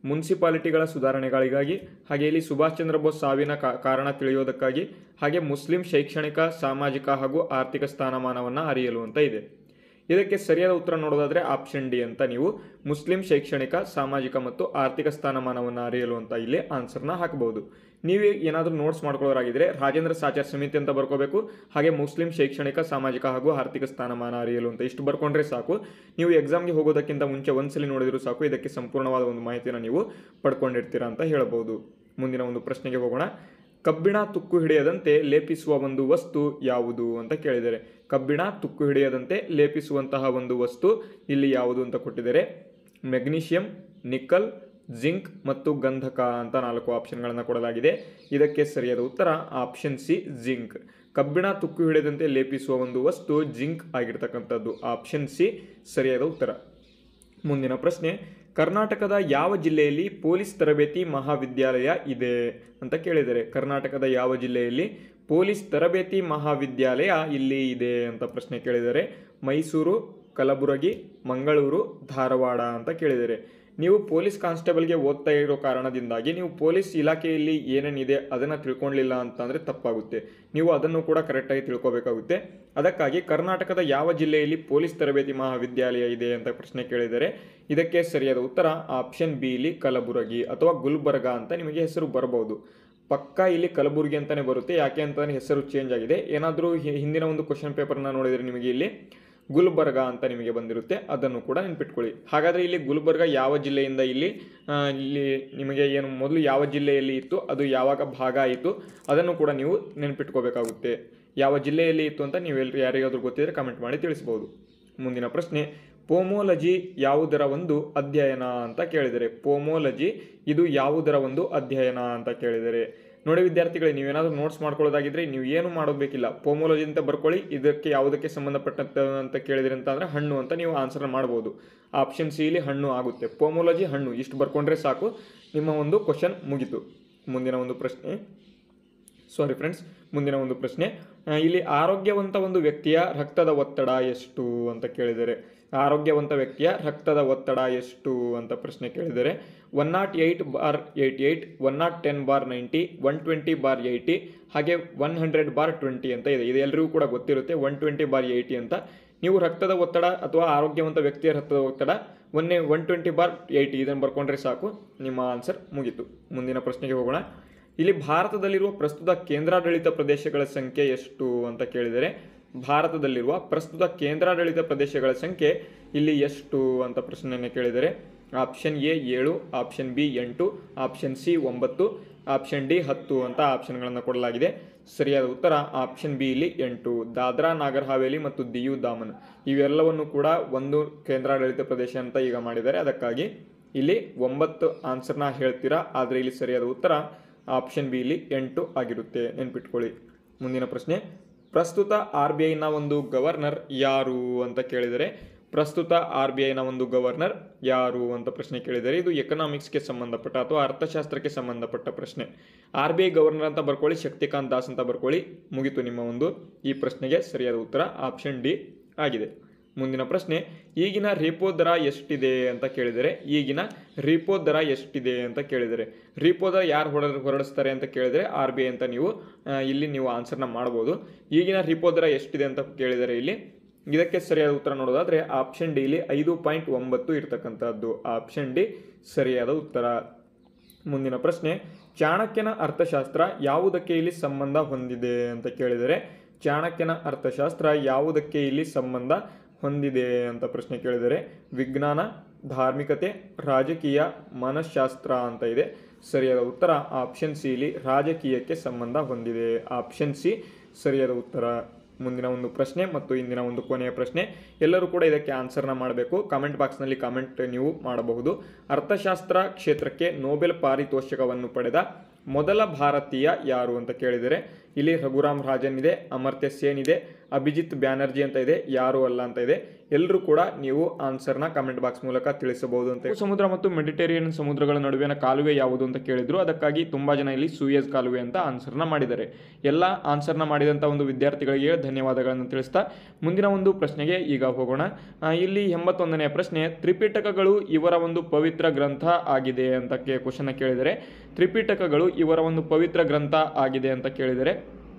[SPEAKER 1] ಮುನ್ಸಿಪಾಲಿಟಿಗಳ ಸುಧಾರಣೆಗಳಿಗಾಗಿ ಹಾಗೆ ಇಲ್ಲಿ ಸುಭಾಷ್ ಚಂದ್ರ ಬೋಸ್ ಸಾವಿನ ಕಾ- ಕಾರಣ ತಿಳಿಯೋದಕ್ಕಾಗಿ ಹಾಗೆ ಮುಸ್ಲಿಂ ಶೈಕ್ಷಣಿಕ ಸಾಮಾಜಿಕ ಹಾಗೂ ಆರ್ಥಿಕ ಸ್ಥಾನಮಾನವನ್ನು ಅರಿಯಲು ಅಂತ ಇದೆ ಇದಕ್ಕೆ ಸರಿಯಾದ ಉತ್ತರ ನೋಡೋದಾದ್ರೆ ಆಪ್ಷನ್ ಡಿ ಅಂತ ನೀವು ಮುಸ್ಲಿಂ ಶೈಕ್ಷಣಿಕ ಸಾಮಾಜಿಕ ಮತ್ತು ಆರ್ಥಿಕ ಸ್ಥಾನಮಾನವನ್ನು ಅರಿಯಲು ಅಂತ ಇಲ್ಲಿ ಆನ್ಸರ್ನ ಹಾಕಬಹುದು ನೀವು ಏನಾದರೂ ನೋಟ್ಸ್ ಮಾಡ್ಕೊಳ್ಳೋರಾಗಿದ್ರೆ ರಾಜೇಂದ್ರ ಸಾಚಾರ್ ಸಮಿತಿ ಅಂತ ಬರ್ಕೋಬೇಕು ಹಾಗೆ ಮುಸ್ಲಿಂ ಶೈಕ್ಷಣಿಕ ಸಾಮಾಜಿಕ ಹಾಗೂ ಆರ್ಥಿಕ ಸ್ಥಾನಮಾನ ಅರಿಯಲು ಅಂತ ಇಷ್ಟು ಬರ್ಕೊಂಡ್ರೆ ಸಾಕು ನೀವು ಎಕ್ಸಾಮ್ಗೆ ಹೋಗೋದಕ್ಕಿಂತ ಮುಂಚೆ ಒಂದ್ಸಲಿ ನೋಡಿದ್ರು ಸಾಕು ಇದಕ್ಕೆ ಸಂಪೂರ್ಣವಾದ ಒಂದು ಮಾಹಿತಿನ ನೀವು ಪಡ್ಕೊಂಡಿರ್ತೀರಾ ಅಂತ ಹೇಳಬಹುದು ಮುಂದಿನ ಒಂದು ಪ್ರಶ್ನೆಗೆ ಹೋಗೋಣ ಕಬ್ಬಿಣ ತುಕ್ಕು ಹಿಡಿಯದಂತೆ ಲೇಪಿಸುವ ಒಂದು ವಸ್ತು ಯಾವುದು ಅಂತ ಕೇಳಿದ್ದಾರೆ ಕಬ್ಬಿಣ ತುಕ್ಕು ಹಿಡಿಯದಂತೆ ಲೇಪಿಸುವಂತಹ ಒಂದು ವಸ್ತು ಇಲ್ಲಿ ಯಾವುದು ಅಂತ ಕೊಟ್ಟಿದ್ದಾರೆ ಮೆಗ್ನೀಷಿಯಂ ನಿಕ್ಕಲ್ ಜಿಂಕ್ ಮತ್ತು ಗಂಧಕ ಅಂತ ನಾಲ್ಕು ಆಪ್ಷನ್ಗಳನ್ನು ಕೊಡಲಾಗಿದೆ ಇದಕ್ಕೆ ಸರಿಯಾದ ಉತ್ತರ ಆಪ್ಷನ್ ಸಿ ಜಿಂಕ್ ಕಬ್ಬಿಣ ತುಕ್ಕು ಹಿಡಿಯದಂತೆ ಲೇಪಿಸುವ ಒಂದು ವಸ್ತು ಜಿಂಕ್ ಆಗಿರ್ತಕ್ಕಂಥದ್ದು ಆಪ್ಷನ್ ಸಿ ಸರಿಯಾದ ಉತ್ತರ ಮುಂದಿನ ಪ್ರಶ್ನೆ ಕರ್ನಾಟಕದ ಯಾವ ಜಿಲ್ಲೆಯಲ್ಲಿ ಪೊಲೀಸ್ ತರಬೇತಿ ಮಹಾವಿದ್ಯಾಲಯ ಇದೆ ಅಂತ ಕೇಳಿದರೆ ಕರ್ನಾಟಕದ ಯಾವ ಜಿಲ್ಲೆಯಲ್ಲಿ ಪೊಲೀಸ್ ತರಬೇತಿ ಮಹಾವಿದ್ಯಾಲಯ ಇಲ್ಲಿ ಇದೆ ಅಂತ ಪ್ರಶ್ನೆ ಕೇಳಿದರೆ ಮೈಸೂರು ಕಲಬುರಗಿ ಮಂಗಳೂರು ಧಾರವಾಡ ಅಂತ ಕೇಳಿದರೆ ನೀವು ಪೊಲೀಸ್ ಕಾನ್ಸ್ಟೇಬಲ್ಗೆ ಓದ್ತಾ ಇರೋ ಕಾರಣದಿಂದಾಗಿ ನೀವು ಪೊಲೀಸ್ ಇಲಾಖೆಯಲ್ಲಿ ಏನೇನಿದೆ ಅದನ್ನು ತಿಳ್ಕೊಳ್ಳಿಲ್ಲ ಅಂತಂದರೆ ತಪ್ಪಾಗುತ್ತೆ ನೀವು ಅದನ್ನು ಕೂಡ ಕರೆಕ್ಟಾಗಿ ತಿಳ್ಕೊಬೇಕಾಗುತ್ತೆ ಅದಕ್ಕಾಗಿ ಕರ್ನಾಟಕದ ಯಾವ ಜಿಲ್ಲೆಯಲ್ಲಿ ಪೊಲೀಸ್ ತರಬೇತಿ ಮಹಾವಿದ್ಯಾಲಯ ಇದೆ ಅಂತ ಪ್ರಶ್ನೆ ಕೇಳಿದರೆ ಇದಕ್ಕೆ ಸರಿಯಾದ ಉತ್ತರ ಆಪ್ಷನ್ ಬಿ ಇಲ್ಲಿ ಕಲಬುರಗಿ ಅಥವಾ ಗುಲ್ಬರ್ಗ ಅಂತ ನಿಮಗೆ ಹೆಸರು ಬರಬಹುದು ಪಕ್ಕ ಇಲ್ಲಿ ಕಲಬುರಗಿ ಅಂತಾನೆ ಬರುತ್ತೆ ಯಾಕೆ ಅಂತಂದ್ರೆ ಹೆಸರು ಚೇಂಜ್ ಆಗಿದೆ ಏನಾದರೂ ಹಿಂದಿನ ಒಂದು ಕ್ವಶನ್ ಪೇಪರ್ನ ನೋಡಿದರೆ ನಿಮಗೆ ಇಲ್ಲಿ ಗುಲ್ಬರ್ಗ ಅಂತ ನಿಮಗೆ ಬಂದಿರುತ್ತೆ ಅದನ್ನು ಕೂಡ ನೆನ್ಪಿಟ್ಕೊಳ್ಳಿ ಹಾಗಾದರೆ ಇಲ್ಲಿ ಗುಲ್ಬರ್ಗ ಯಾವ ಜಿಲ್ಲೆಯಿಂದ ಇಲ್ಲಿ ಆ, ಇಲ್ಲಿ ನಿಮಗೆ ಏನು ಮೊದಲು ಯಾವ ಜಿಲ್ಲೆಯಲ್ಲಿ ಇತ್ತು ಅದು ಯಾವಾಗ ಭಾಗ ಆಯಿತು ಅದನ್ನು ಕೂಡ ನೀವು ನೆನ್ಪಿಟ್ಕೋಬೇಕಾಗುತ್ತೆ ಯಾವ ಜಿಲ್ಲೆಯಲ್ಲಿ ಇತ್ತು ಅಂತ ನೀವು ಎಲ್ರು ಯಾರಿಗಾದ್ರೂ ಗೊತ್ತಿದ್ರೆ ಕಮೆಂಟ್ ಮಾಡಿ ತಿಳಿಸ್ಬೋದು ಮುಂದಿನ ಪ್ರಶ್ನೆ ಪೋಮೋಲಜಿ ಯಾವುದರ ಒಂದು ಅಧ್ಯಯನ ಅಂತ ಕೇಳಿದರೆ ಪೋಮೋಲಜಿ ಇದು ಯಾವುದರ ಒಂದು ಅಧ್ಯಯನ ಅಂತ ಕೇಳಿದರೆ ನೋಡಿ ವಿದ್ಯಾರ್ಥಿಗಳೇ ನೀವೇನಾದ್ರೂ ನೋಟ್ಸ್ ಮಾಡ್ಕೊಳ್ಳೋದಾಗಿದ್ರೆ ನೀವು ಏನು ಮಾಡೋಬೇಕಿಲ್ಲ ಪೋಮೋಲಜಿ ಅಂತ ಬರ್ಕೊಳ್ಳಿ ಇದಕ್ಕೆ ಯಾವುದಕ್ಕೆ ಸಂಬಂಧಪಟ್ಟಂತ ಅಂತ ಕೇಳಿದ್ರಿ ಅಂತ ಅಂದ್ರೆ ಹಣ್ಣು ಅಂತ ನೀವು ಆನ್ಸರ್ ಮಾಡ್ಬೋದು ಆಪ್ಷನ್ ಸಿ ಇಲ್ಲಿ ಹಣ್ಣು ಆಗುತ್ತೆ ಪೋಮೋಲಜಿ ಹಣ್ಣು ಇಷ್ಟು ಬರ್ಕೊಂಡ್ರೆ ಸಾಕು ನಿಮ್ಮ ಒಂದು ಕ್ವಶನ್ ಮುಗೀತು ಮುಂದಿನ ಒಂದು ಪ್ರಶ್ನೆ ಸಾರಿ ಫ್ರೆಂಡ್ಸ್ ಮುಂದಿನ ಒಂದು ಪ್ರಶ್ನೆ ಆ, ಇಲ್ಲಿ ಆರೋಗ್ಯವಂತ ಒಂದು ವ್ಯಕ್ತಿಯ ರಕ್ತದ ಒತ್ತಡ ಎಷ್ಟು ಅಂತ ಕೇಳಿದರೆ ಆರೋಗ್ಯವಂತ ವ್ಯಕ್ತಿಯ ರಕ್ತದ ಒತ್ತಡ ಎಷ್ಟು ಅಂತ ಪ್ರಶ್ನೆ ಕೇಳಿದರೆ one nought eight bar eighty eight one nought ten bar ninety one twenty bar eighty ಹಾಗೆ ಒನ್ ಹಂಡ್ರೆಡ್ ಬಾರ್ ಟ್ವೆಂಟಿ ಅಂತ ಇದೆ ಇದು ಎಲ್ರಿಗೂ ಕೂಡ ಗೊತ್ತಿರುತ್ತೆ ಒನ್ ಟ್ವೆಂಟಿ ಬಾರ್ ಏಯ್ಟಿ ಅಂತ ನೀವು ರಕ್ತದ ಒತ್ತಡ ಅಥವಾ ಆರೋಗ್ಯವಂತ ವ್ಯಕ್ತಿಯ ರಕ್ತದ ಒತ್ತಡ ಒನ್ನೇ ಒನ್ ಟ್ವೆಂಟಿ ಬಾರ್ ಏಯ್ಟಿ ಇದನ್ನು ಬರ್ಕೊಂಡ್ರೆ ಸಾಕು ನಿಮ್ಮ ಆನ್ಸರ್ ಮುಗೀತು ಮುಂದಿನ ಪ್ರಶ್ನೆಗೆ ಹೋಗೋಣ ಇಲ್ಲಿ ಭಾರತದಲ್ಲಿರುವ ಪ್ರಸ್ತುತ ಕೇಂದ್ರಾಡಳಿತ ಪ್ರದೇಶಗಳ ಸಂಖ್ಯೆ ಎಷ್ಟು ಅಂತ ಕೇಳಿದರೆ ಭಾರತದಲ್ಲಿರುವ ಪ್ರಸ್ತುತ ಕೇಂದ್ರಾಡಳಿತ ಪ್ರದೇಶಗಳ ಸಂಖ್ಯೆ ಇಲ್ಲಿ ಎಷ್ಟು ಅಂತ ಪ್ರಶ್ನೆಯನ್ನು ಕೇಳಿದರೆ ಆಪ್ಷನ್ ಎ ಏಳು ಆಪ್ಷನ್ ಬಿ ಎಂಟು ಆಪ್ಷನ್ ಸಿ ಒಂಬತ್ತು ಆಪ್ಷನ್ ಡಿ ಹತ್ತು ಅಂತ ಆಪ್ಷನ್ಗಳನ್ನು ಕೊಡಲಾಗಿದೆ ಸರಿಯಾದ ಉತ್ತರ ಆಪ್ಷನ್ ಬಿ ಇಲ್ಲಿ ಎಂಟು ದಾದ್ರಾ ನಾಗರ್ ಹಾವೇಲಿ ಮತ್ತು ದಿಯು ದಾಮನ್ ಇವೆಲ್ಲವನ್ನು ಕೂಡ ಒಂದು ಕೇಂದ್ರಾಡಳಿತ ಪ್ರದೇಶ ಅಂತ ಈಗ ಮಾಡಿದ್ದಾರೆ ಅದಕ್ಕಾಗಿ ಇಲ್ಲಿ ಒಂಬತ್ತು ಆನ್ಸರ್ನ ಹೇಳ್ತೀರಾ ಆದರೆ ಇಲ್ಲಿ ಸರಿಯಾದ ಉತ್ತರ ಆಪ್ಷನ್ ಬಿ ಇಲ್ಲಿ ಎಂಟು ಆಗಿರುತ್ತೆ ನೆನ್ಪಿಟ್ಕೊಳ್ಳಿ ಮುಂದಿನ ಪ್ರಶ್ನೆ ಪ್ರಸ್ತುತ ಆರ್ ಬಿ ಐನ ಒಂದು ಗವರ್ನರ್ ಯಾರು ಅಂತ ಕೇಳಿದರೆ ಪ್ರಸ್ತುತ ಆರ್ ಬಿ ಐನ ಒಂದು ಗವರ್ನರ್ ಯಾರು ಅಂತ ಪ್ರಶ್ನೆ ಕೇಳಿದರೆ ಇದು ಎಕನಾಮಿಕ್ಸ್ಗೆ ಸಂಬಂಧಪಟ್ಟ ಅಥವಾ ಅರ್ಥಶಾಸ್ತ್ರಕ್ಕೆ ಸಂಬಂಧಪಟ್ಟ ಪ್ರಶ್ನೆ ಆರ್ ಬಿ ಐ ಗವರ್ನರ್ ಅಂತ ಬರ್ಕೊಳ್ಳಿ ಶಕ್ತಿಕಾಂತ್ ದಾಸ್ ಅಂತ ಬರ್ಕೊಳ್ಳಿ ಮುಗಿತು ನಿಮ್ಮ ಒಂದು ಈ ಪ್ರಶ್ನೆಗೆ ಸರಿಯಾದ ಉತ್ತರ ಆಪ್ಷನ್ ಡಿ ಆಗಿದೆ ಮುಂದಿನ ಪ್ರಶ್ನೆ ಈಗಿನ ರಿಪೋ ದರ ಎಷ್ಟಿದೆ ಅಂತ ಕೇಳಿದರೆ ಈಗಿನ ರಿಪೋ ದರ ಎಷ್ಟಿದೆ ಅಂತ ಕೇಳಿದರೆ ರಿಪೋ ದರ ಯಾರು ಹೊರ ಹೊರಡಿಸ್ತಾರೆ ಅಂತ ಕೇಳಿದರೆ ಆರ್ ಬಿ ಐ ಅಂತ ನೀವು ಆ, ಇಲ್ಲಿ ನೀವು ಆನ್ಸರ್ನ ಮಾಡ್ಬೋದು ಈಗಿನ ರಿಪೋ ದರ ಎಷ್ಟಿದೆ ಅಂತ ಕೇಳಿದರೆ ಇಲ್ಲಿ ಇದಕ್ಕೆ ಸರಿಯಾದ ಉತ್ತರ ನೋಡೋದಾದ್ರೆ ಆಪ್ಷನ್ ಡಿ ಇಲ್ಲಿ ಐದು ಪಾಯಿಂಟ್ ಒಂಬತ್ತು ಇರತಕ್ಕಂಥದ್ದು ಆಪ್ಷನ್ ಡಿ ಸರಿಯಾದ ಉತ್ತರ ಮುಂದಿನ ಪ್ರಶ್ನೆ ಚಾಣಕ್ಯನ ಅರ್ಥಶಾಸ್ತ್ರ ಯಾವುದಕ್ಕೆ ಇಲ್ಲಿ ಸಂಬಂಧ ಹೊಂದಿದೆ ಅಂತ ಕೇಳಿದರೆ ಚಾಣಕ್ಯನ ಅರ್ಥಶಾಸ್ತ್ರ ಯಾವುದಕ್ಕೆ ಇಲ್ಲಿ ಸಂಬಂಧ ಹೊಂದಿದೆ ಅಂತ ಪ್ರಶ್ನೆ ಕೇಳಿದರೆ ವಿಜ್ಞಾನ ಧಾರ್ಮಿಕತೆ ರಾಜಕೀಯ ಮನಃಶಾಸ್ತ್ರ ಅಂತ ಇದೆ ಸರಿಯಾದ ಉತ್ತರ ಆಪ್ಷನ್ ಸಿ ಇಲ್ಲಿ ರಾಜಕೀಯಕ್ಕೆ ಸಂಬಂಧ ಹೊಂದಿದೆ ಆಪ್ಷನ್ ಸಿ ಸರಿಯಾದ ಉತ್ತರ ಮುಂದಿನ ಒಂದು ಪ್ರಶ್ನೆ ಮತ್ತು ಇಂದಿನ ಒಂದು ಕೊನೆಯ ಪ್ರಶ್ನೆ ಎಲ್ಲರೂ ಕೂಡ ಇದಕ್ಕೆ ಆನ್ಸರ್ನ ಮಾಡಬೇಕು ಕಾಮೆಂಟ್ ಬಾಕ್ಸ್ನಲ್ಲಿ ಕಾಮೆಂಟ್ ನೀವು ಮಾಡಬಹುದು ಅರ್ಥಶಾಸ್ತ್ರ ಕ್ಷೇತ್ರಕ್ಕೆ ನೊಬೆಲ್ ಪಾರಿತೋಷಕವನ್ನು ಪಡೆದ ಮೊದಲ ಭಾರತೀಯ ಯಾರು ಅಂತ ಕೇಳಿದರೆ ಇಲ್ಲಿ ರಘುರಾಮ್ ರಾಜನ್ ಇದೆ ಅಮರ್ತ್ಯ ಸೇನ್ ಇದೆ ಅಭಿಜಿತ್ ಬ್ಯಾನರ್ಜಿ ಅಂತ ಇದೆ ಯಾರು ಅಲ್ಲ ಅಂತ ಇದೆ ಎಲ್ಲರೂ ಕೂಡ ನೀವು ಆನ್ಸರ್ನ ಕಮೆಂಟ್ ಬಾಕ್ಸ್ ಮೂಲಕ ತಿಳಿಸಬಹುದು ಅಂತ ಹೇಳಿ. ಸಮುದ್ರ ಮತ್ತು ಮೆಡಿಟೇರಿಯನ್ ಸಮುದ್ರಗಳ ನಡುವಿನ ಕಾಲುವೆ ಯಾವುದು ಅಂತ ಕೇಳಿದ್ರು ಅದಕ್ಕಾಗಿ ತುಂಬಾ ಜನ ಇಲ್ಲಿ ಸೂಯಸ್ ಕಾಲುವೆ ಅಂತ ಆನ್ಸರ್ನ ಮಾಡಿದ್ದಾರೆ ಎಲ್ಲ ಆನ್ಸರ್ನ ಮಾಡಿದಂಥ ಒಂದು ವಿದ್ಯಾರ್ಥಿಗಳಿಗೆ ಧನ್ಯವಾದಗಳನ್ನು ತಿಳಿಸ್ತಾ ಮುಂದಿನ ಒಂದು ಪ್ರಶ್ನೆಗೆ ಈಗ ಹೋಗೋಣ ಆ, ಇಲ್ಲಿ ಎಂಬತ್ತೊಂದನೆಯ ಪ್ರಶ್ನೆ ತ್ರಿಪಿಟಕಗಳು ಇವರ ಒಂದು ಪವಿತ್ರ ಗ್ರಂಥ ಆಗಿದೆ ಅಂತ ಕ್ವಶನ್ ಕೇಳಿದರೆ ತ್ರಿಪಿಟಕಗಳು ಇವರ ಒಂದು ಪವಿತ್ರ ಗ್ರಂಥ ಆಗಿದೆ ಅಂತ ಕೇಳಿದರೆ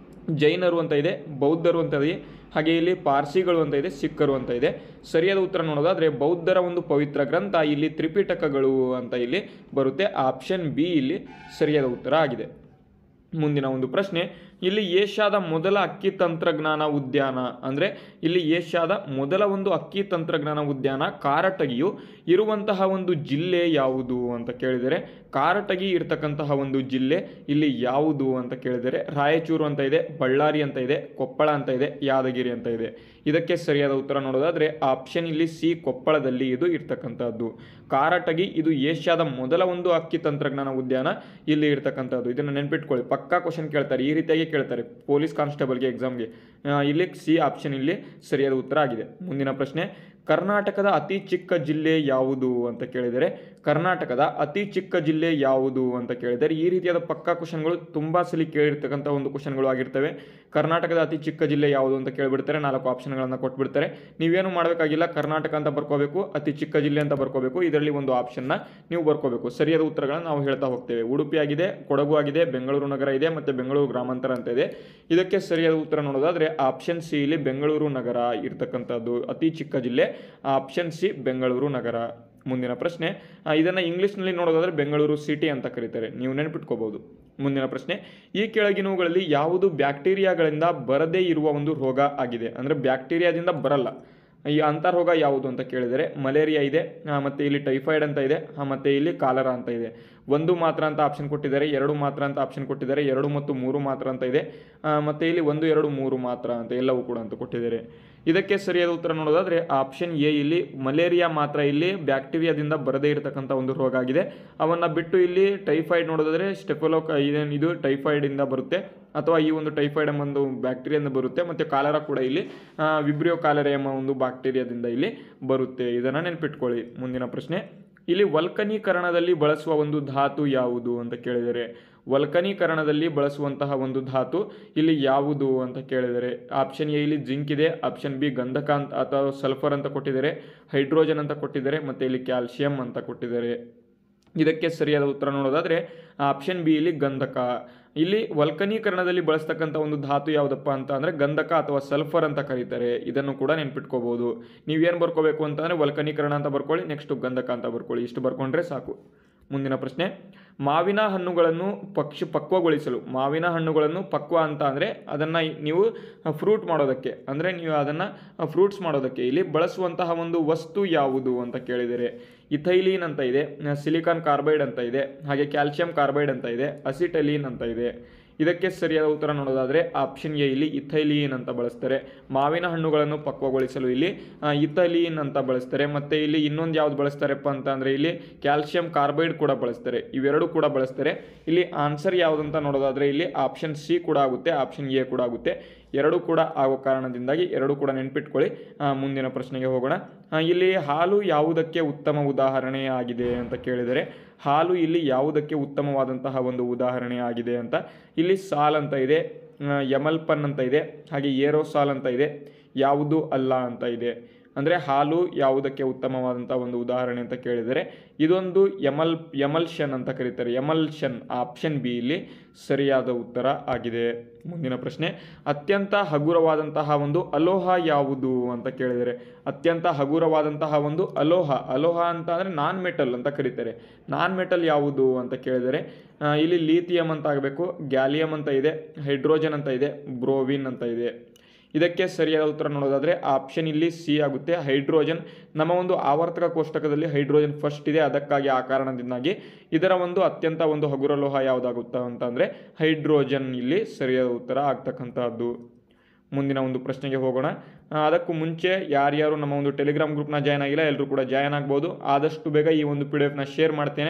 [SPEAKER 1] ಜೈನರು ಅಂತ ಇದೆ ಬೌದ್ಧರು ಅಂತ ಇದೆ ಹಾಗೆ ಇಲ್ಲಿ ಪಾರ್ಸಿಗಳು ಅಂತ ಇದೆ ಸಿಖ್ಖರು ಅಂತ ಇದೆ ಸರಿಯಾದ ಉತ್ತರ ನೋಡೋದಾದ್ರೆ ಬೌದ್ಧರ ಒಂದು ಪವಿತ್ರ ಗ್ರಂಥ ಇಲ್ಲಿ ತ್ರಿಪಿಟಕಗಳು ಅಂತ ಇಲ್ಲಿ ಬರುತ್ತೆ ಆಪ್ಷನ್ ಬಿ ಇಲ್ಲಿ ಸರಿಯಾದ ಉತ್ತರ ಆಗಿದೆ ಮುಂದಿನ ಒಂದು ಪ್ರಶ್ನೆ ಇಲ್ಲಿ ಏಷ್ಯಾದ ಮೊದಲ ಅಕ್ಕಿ ತಂತ್ರಜ್ಞಾನ ಉದ್ಯಾನ ಅಂದರೆ ಇಲ್ಲಿ ಏಷ್ಯಾದ ಮೊದಲ ಒಂದು ಅಕ್ಕಿ ತಂತ್ರಜ್ಞಾನ ಉದ್ಯಾನ ಕಾರಟಗಿಯು ಇರುವಂತಹ ಒಂದು ಜಿಲ್ಲೆ ಯಾವುದು ಅಂತ ಕೇಳಿದರೆ ಕಾರಟಗಿ ಇರತಕ್ಕಂತಹ ಒಂದು ಜಿಲ್ಲೆ ಇಲ್ಲಿ ಯಾವುದು ಅಂತ ಕೇಳಿದರೆ ರಾಯಚೂರು ಅಂತ ಇದೆ ಬಳ್ಳಾರಿ ಅಂತ ಇದೆ ಕೊಪ್ಪಳ ಅಂತ ಇದೆ ಯಾದಗಿರಿ ಅಂತ ಇದೆ ಇದಕ್ಕೆ ಸರಿಯಾದ ಉತ್ತರ ನೋಡೋದಾದ್ರೆ ಆಪ್ಷನ್ ಇಲ್ಲಿ ಸಿ ಕೊಪ್ಪಳದಲ್ಲಿ ಇದು ಇರ್ತಕ್ಕಂಥದ್ದು ಕಾರಟಗಿ ಇದು ಏಷ್ಯಾದ ಮೊದಲ ಒಂದು ಅಕ್ಕಿ ತಂತ್ರಜ್ಞಾನ ಉದ್ಯಾನ ಇಲ್ಲಿ ಇರ್ತಕ್ಕಂಥದ್ದು ಇದನ್ನು ನೆನ್ಪಿಟ್ಕೊಳ್ಳಿ ಪಕ್ಕಾ ಕ್ವಶನ್ ಕೇಳ್ತಾರೆ ಈ ರೀತಿಯಾಗಿ ಕೇಳ್ತಾರೆ ಪೊಲೀಸ್ ಕಾನ್ಸ್ಟೇಬಲ್ಗೆ ಎಕ್ಸಾಮ್ಗೆ ಇಲ್ಲಿ ಸಿ ಆಪ್ಷನ್ ಇಲ್ಲಿ ಸರಿಯಾದ ಉತ್ತರ ಆಗಿದೆ ಮುಂದಿನ ಪ್ರಶ್ನೆ ಕರ್ನಾಟಕದ ಅತಿ ಚಿಕ್ಕ ಜಿಲ್ಲೆ ಯಾವುದು ಅಂತ ಕೇಳಿದರೆ ಕರ್ನಾಟಕದ ಅತಿ ಚಿಕ್ಕ ಜಿಲ್ಲೆ ಯಾವುದು ಅಂತ ಕೇಳಿದರೆ ಈ ರೀತಿಯಾದ ಪಕ್ಕಾ ಕ್ವಶನ್ಗಳು ತುಂಬ ಸಲ ಕೇಳಿರ್ತಕ್ಕಂಥ ಒಂದು ಕ್ವಶನ್ಗಳು ಆಗಿರ್ತವೆ ಕರ್ನಾಟಕದ ಅತಿ ಚಿಕ್ಕ ಜಿಲ್ಲೆ ಯಾವುದು ಅಂತ ಕೇಳಿಬಿಡ್ತಾರೆ ನಾಲ್ಕು ಆಪ್ಷನ್ಗಳನ್ನು ಕೊಟ್ಬಿಡ್ತಾರೆ ನೀವೇನು ಮಾಡಬೇಕಾಗಿಲ್ಲ ಕರ್ನಾಟಕ ಅಂತ ಬರ್ಕೋಬೇಕು ಅತಿ ಚಿಕ್ಕ ಜಿಲ್ಲೆ ಅಂತ ಬರ್ಕೋಬೇಕು ಇದರಲ್ಲಿ ಒಂದು ಆಪ್ಷನ್ನ ನೀವು ಬರ್ಕೋಬೇಕು ಸರಿಯಾದ ಉತ್ತರಗಳನ್ನು ನಾವು ಹೇಳ್ತಾ ಹೋಗ್ತೇವೆ ಉಡುಪಿ ಆಗಿದೆ ಕೊಡಗು ಆಗಿದೆ ಬೆಂಗಳೂರು ನಗರ ಇದೆ ಮತ್ತು ಬೆಂಗಳೂರು ಗ್ರಾಮಾಂತರ ಅಂತ ಇದೆ ಇದಕ್ಕೆ ಸರಿಯಾದ ಉತ್ತರ ನೋಡೋದಾದ್ರೆ ಆಪ್ಷನ್ ಸಿ ಇಲ್ಲಿ ಬೆಂಗಳೂರು ನಗರ ಇರ್ತಕ್ಕಂಥದ್ದು ಅತಿ ಚಿಕ್ಕ ಜಿಲ್ಲೆ ಆಪ್ಷನ್ ಸಿ ಬೆಂಗಳೂರು ನಗರ ಮುಂದಿನ ಪ್ರಶ್ನೆ ಆ, ಇದನ್ನ ಇಂಗ್ಲಿಷ್ನಲ್ಲಿ ನೋಡೋದಾದ್ರೆ ಬೆಂಗಳೂರು ಸಿಟಿ ಅಂತ ಕರೀತಾರೆ ನೀವು ನೆನಪಿಟ್ಕೋಬಹುದು ಮುಂದಿನ ಪ್ರಶ್ನೆ ಈ ಕೆಳಗಿನವುಗಳಲ್ಲಿ ಯಾವುದು ಬ್ಯಾಕ್ಟೀರಿಯಾಗಳಿಂದ ಬರದೇ ಇರುವ ಒಂದು ರೋಗ ಆಗಿದೆ ಅಂದರೆ ಬ್ಯಾಕ್ಟೀರಿಯಾದಿಂದ ಬರಲ್ಲ ಈ ಅಂತರ್ರೋಗ ಯಾವುದು ಅಂತ ಕೇಳಿದರೆ ಮಲೇರಿಯಾ ಇದೆ ಆ, ಮತ್ತೆ ಇಲ್ಲಿ ಟೈಫಾಯ್ಡ್ ಅಂತ ಇದೆ ಆ, ಮತ್ತೆ ಇಲ್ಲಿ ಕಾಲರಾ ಅಂತ ಇದೆ ಒಂದು ಮಾತ್ರ ಅಂತ ಆಪ್ಷನ್ ಕೊಟ್ಟಿದ್ದಾರೆ ಎರಡು ಮಾತ್ರ ಅಂತ ಆಪ್ಷನ್ ಕೊಟ್ಟಿದ್ದಾರೆ ಎರಡು ಮತ್ತು ಮೂರು ಮಾತ್ರ ಅಂತ ಇದೆ ಆ, ಮತ್ತೆ ಇಲ್ಲಿ ಒಂದು ಎರಡು ಮೂರು ಮಾತ್ರ ಅಂತ ಎಲ್ಲವೂ ಕೂಡ ಅಂತ ಕೊಟ್ಟಿದ್ದಾರೆ ಇದಕ್ಕೆ ಸರಿಯಾದ ಉತ್ತರ ನೋಡೋದಾದ್ರೆ ಆಪ್ಷನ್ ಎ ಇಲ್ಲಿ ಮಲೇರಿಯಾ ಮಾತ್ರ ಇಲ್ಲಿ ಬ್ಯಾಕ್ಟೀರಿಯಾದಿಂದ ಬರದೇ ಇರತಕ್ಕಂಥ ಒಂದು ರೋಗ ಆಗಿದೆ ಅವನ್ನ ಬಿಟ್ಟು ಇಲ್ಲಿ ಟೈಫಾಯ್ಡ್ ನೋಡೋದಾದ್ರೆ ಸ್ಟೆಫಲೋಕ ಇದೇನು ಇದು ಟೈಫಾಯ್ಡ್ ಇಂದ ಬರುತ್ತೆ ಅಥವಾ ಈ ಒಂದು ಟೈಫಾಯ್ಡ್ ಎಂಬ ಒಂದು ಬ್ಯಾಕ್ಟೀರಿಯಿಂದ ಬರುತ್ತೆ ಮತ್ತೆ ಕಾಲರಾ ಕೂಡ ಇಲ್ಲಿ ವಿಬ್ರಿಯೋ ಕಾಲರ ಎಂಬ ಒಂದು ಬ್ಯಾಕ್ಟೀರಿಯಾದಿಂದ ಇಲ್ಲಿ ಬರುತ್ತೆ ಇದನ್ನ ನೆನ್ಪಿಟ್ಕೊಳ್ಳಿ ಮುಂದಿನ ಪ್ರಶ್ನೆ ಇಲ್ಲಿ ವಲ್ಕನೀಕರಣದಲ್ಲಿ ಬಳಸುವ ಒಂದು ಧಾತು ಯಾವುದು ಅಂತ ಕೇಳಿದರೆ ವಲ್ಕನೀಕರಣದಲ್ಲಿ ಬಳಸುವಂತಹ ಒಂದು ಧಾತು ಇಲ್ಲಿ ಯಾವುದು ಅಂತ ಕೇಳಿದರೆ ಆಪ್ಷನ್ ಎ ಇಲ್ಲಿ ಜಿಂಕ್ ಇದೆ ಆಪ್ಷನ್ ಬಿ ಗಂಧಕ ಅಂತ ಅಥವಾ ಸಲ್ಫರ್ ಅಂತ ಕೊಟ್ಟಿದ್ದಾರೆ ಹೈಡ್ರೋಜನ್ ಅಂತ ಕೊಟ್ಟಿದ್ದಾರೆ ಮತ್ತು ಇಲ್ಲಿ ಕ್ಯಾಲ್ಸಿಯಂ ಅಂತ ಕೊಟ್ಟಿದ್ದಾರೆ ಇದಕ್ಕೆ ಸರಿಯಾದ ಉತ್ತರ ನೋಡೋದಾದ್ರೆ ಆಪ್ಷನ್ ಬಿ ಇಲ್ಲಿ ಗಂಧಕ ಇಲ್ಲಿ ವಲ್ಕನೀಕರಣದಲ್ಲಿ ಬಳಸ್ತಕ್ಕಂಥ ಒಂದು ಧಾತು ಯಾವುದಪ್ಪ ಅಂತ ಅಂದರೆ ಗಂಧಕ ಅಥವಾ ಸಲ್ಫರ್ ಅಂತ ಕರೀತಾರೆ ಇದನ್ನು ಕೂಡ ನೆನ್ಪಿಟ್ಕೋಬಹುದು ನೀವೇನು ಬರ್ಕೋಬೇಕು ಅಂತಂದರೆ ವಲ್ಕನೀಕರಣ ಅಂತ ಬರ್ಕೊಳ್ಳಿ ನೆಕ್ಸ್ಟ್ ಗಂಧಕ ಅಂತ ಬರ್ಕೊಳ್ಳಿ ಇಷ್ಟು ಬರ್ಕೊಂಡ್ರೆ ಸಾಕು ಮುಂದಿನ ಪ್ರಶ್ನೆ ಮಾವಿನ ಹಣ್ಣುಗಳನ್ನು ಪಕ್ಷ ಪಕ್ವಗೊಳಿಸಲು ಮಾವಿನ ಹಣ್ಣುಗಳನ್ನು ಪಕ್ವ ಅಂತ ಅಂದರೆ ಅದನ್ನು ನೀವು ಫ್ರೂಟ್ ಮಾಡೋದಕ್ಕೆ ಅಂದರೆ ನೀವು ಅದನ್ನು ಫ್ರೂಟ್ಸ್ ಮಾಡೋದಕ್ಕೆ ಇಲ್ಲಿ ಬಳಸುವಂತಹ ಒಂದು ವಸ್ತು ಯಾವುದು ಅಂತ ಕೇಳಿದರೆ ಇಥೈಲೀನ್ ಅಂತ ಇದೆ ಸಿಲಿಕಾನ್ ಕಾರ್ಬೈಡ್ ಅಂತ ಇದೆ ಹಾಗೆ ಕ್ಯಾಲ್ಸಿಯಂ ಕಾರ್ಬೈಡ್ ಅಂತ ಇದೆ ಅಸಿಟಲೀನ್ ಅಂತ ಇದೆ ಇದಕ್ಕೆ ಸರಿಯಾದ ಉತ್ತರ ನೋಡೋದಾದರೆ ಆಪ್ಷನ್ ಎ ಇಲ್ಲಿ ಇಥೈಲೀನ್ ಅಂತ ಬಳಸ್ತಾರೆ ಮಾವಿನ ಹಣ್ಣುಗಳನ್ನು ಪಕ್ವಗೊಳಿಸಲು ಇಲ್ಲಿ ಆ, ಇಥೈಲೀನ್ ಅಂತ ಬಳಸ್ತಾರೆ ಮತ್ತು ಇಲ್ಲಿ ಇನ್ನೊಂದು ಯಾವ್ದು ಬಳಸ್ತಾರಪ್ಪ ಅಂತ ಅಂದರೆ ಇಲ್ಲಿ ಕ್ಯಾಲ್ಸಿಯಂ ಕಾರ್ಬೈಡ್ ಕೂಡ ಬಳಸ್ತಾರೆ ಇವೆರಡು ಕೂಡ ಬಳಸ್ತಾರೆ ಇಲ್ಲಿ ಆನ್ಸರ್ ಯಾವುದಂತ ನೋಡೋದಾದರೆ ಇಲ್ಲಿ ಆಪ್ಷನ್ ಸಿ ಕೂಡ ಆಗುತ್ತೆ ಆಪ್ಷನ್ ಎ ಕೂಡ ಆಗುತ್ತೆ ಎರಡೂ ಕೂಡ ಆಗೋ ಕಾರಣದಿಂದಾಗಿ ಎರಡೂ ಕೂಡ ನೆನ್ಪಿಟ್ಕೊಳ್ಳಿ ಆ, ಮುಂದಿನ ಪ್ರಶ್ನೆಗೆ ಹೋಗೋಣ ಆ, ಇಲ್ಲಿ ಹಾಲು ಯಾವುದಕ್ಕೆ ಉತ್ತಮ ಉದಾಹರಣೆ ಆಗಿದೆ ಅಂತ ಕೇಳಿದರೆ ಹಾಲು ಇಲ್ಲಿ ಯಾವುದಕ್ಕೆ ಉತ್ತಮವಾದಂತಹ ಒಂದು ಉದಾಹರಣೆ ಆಗಿದೆ ಅಂತ ಇಲ್ಲಿ ಸಾಲ್ ಅಂತ ಇದೆ ಆ, ಯಮಲ್ಪನ್ ಅಂತ ಇದೆ ಹಾಗೆ ಏರೋಸಾಲ್ ಅಂತ ಇದೆ ಯಾವುದು ಅಲ್ಲ ಅಂತ ಇದೆ ಅಂದರೆ ಹಾಲು ಯಾವುದಕ್ಕೆ ಉತ್ತಮವಾದಂಥ ಒಂದು ಉದಾಹರಣೆ ಅಂತ ಕೇಳಿದರೆ ಇದೊಂದು ಯಮಲ್ ಯಮಲ್ಷನ್ ಅಂತ ಕರೀತಾರೆ ಯಮಲ್ಷನ್ ಆಪ್ಷನ್ ಬಿ ಇಲ್ಲಿ ಸರಿಯಾದ ಉತ್ತರ ಆಗಿದೆ ಮುಂದಿನ ಪ್ರಶ್ನೆ ಅತ್ಯಂತ ಹಗುರವಾದಂತಹ ಒಂದು ಅಲೋಹ ಯಾವುದು ಅಂತ ಕೇಳಿದರೆ ಅತ್ಯಂತ ಹಗುರವಾದಂತಹ ಒಂದು ಅಲೋಹ ಅಲೋಹ ಅಂತ ಅಂದರೆ ನಾನ್ ಮೆಟಲ್ ಅಂತ ಕರೀತಾರೆ ನಾನ್ ಮೆಟಲ್ ಯಾವುದು ಅಂತ ಕೇಳಿದರೆ ಆ, ಇಲ್ಲಿ ಲೀಥಿಯಂ ಅಂತ ಆಗಬೇಕು ಗ್ಯಾಲಿಯಂ ಅಂತ ಇದೆ ಹೈಡ್ರೋಜನ್ ಅಂತ ಇದೆ ಬ್ರೋವಿನ್ ಅಂತ ಇದೆ ಇದಕ್ಕೆ ಸರಿಯಾದ ಉತ್ತರ ನೋಡೋದಾದರೆ ಆಪ್ಷನ್ ಇಲ್ಲಿ ಸಿ ಆಗುತ್ತೆ ಹೈಡ್ರೋಜನ್ ನಮ್ಮ ಒಂದು ಆವರ್ತಕ ಕೋಷ್ಟಕದಲ್ಲಿ ಹೈಡ್ರೋಜನ್ ಫಸ್ಟ್ ಇದೆ ಅದಕ್ಕಾಗಿ ಆ ಕಾರಣದಿಂದಾಗಿ ಇದರ ಒಂದು ಅತ್ಯಂತ ಒಂದು ಹಗುರ ಲೋಹ ಯಾವುದಾಗುತ್ತಾ ಅಂತಂದರೆ ಹೈಡ್ರೋಜನ್ ಇಲ್ಲಿ ಸರಿಯಾದ ಉತ್ತರ ಆಗ್ತಕ್ಕಂತಹದ್ದು ಮುಂದಿನ ಒಂದು ಪ್ರಶ್ನೆಗೆ ಹೋಗೋಣ ಆ, ಅದಕ್ಕೂ ಮುಂಚೆ ಯಾರ್ಯಾರು ನಮ್ಮ ಒಂದು ಟೆಲಿಗ್ರಾಮ್ ಗ್ರೂಪ್ನ ಜಾಯ್ನ್ ಆಗಿಲ್ಲ ಎಲ್ಲರೂ ಕೂಡ ಜಾಯ್ನ್ ಆಗ್ಬೋದು ಆದಷ್ಟು ಬೇಗ ಈ ಒಂದು ಪಿ ಡಿ ಎಫ್ನ ಶೇರ್ ಮಾಡ್ತೇನೆ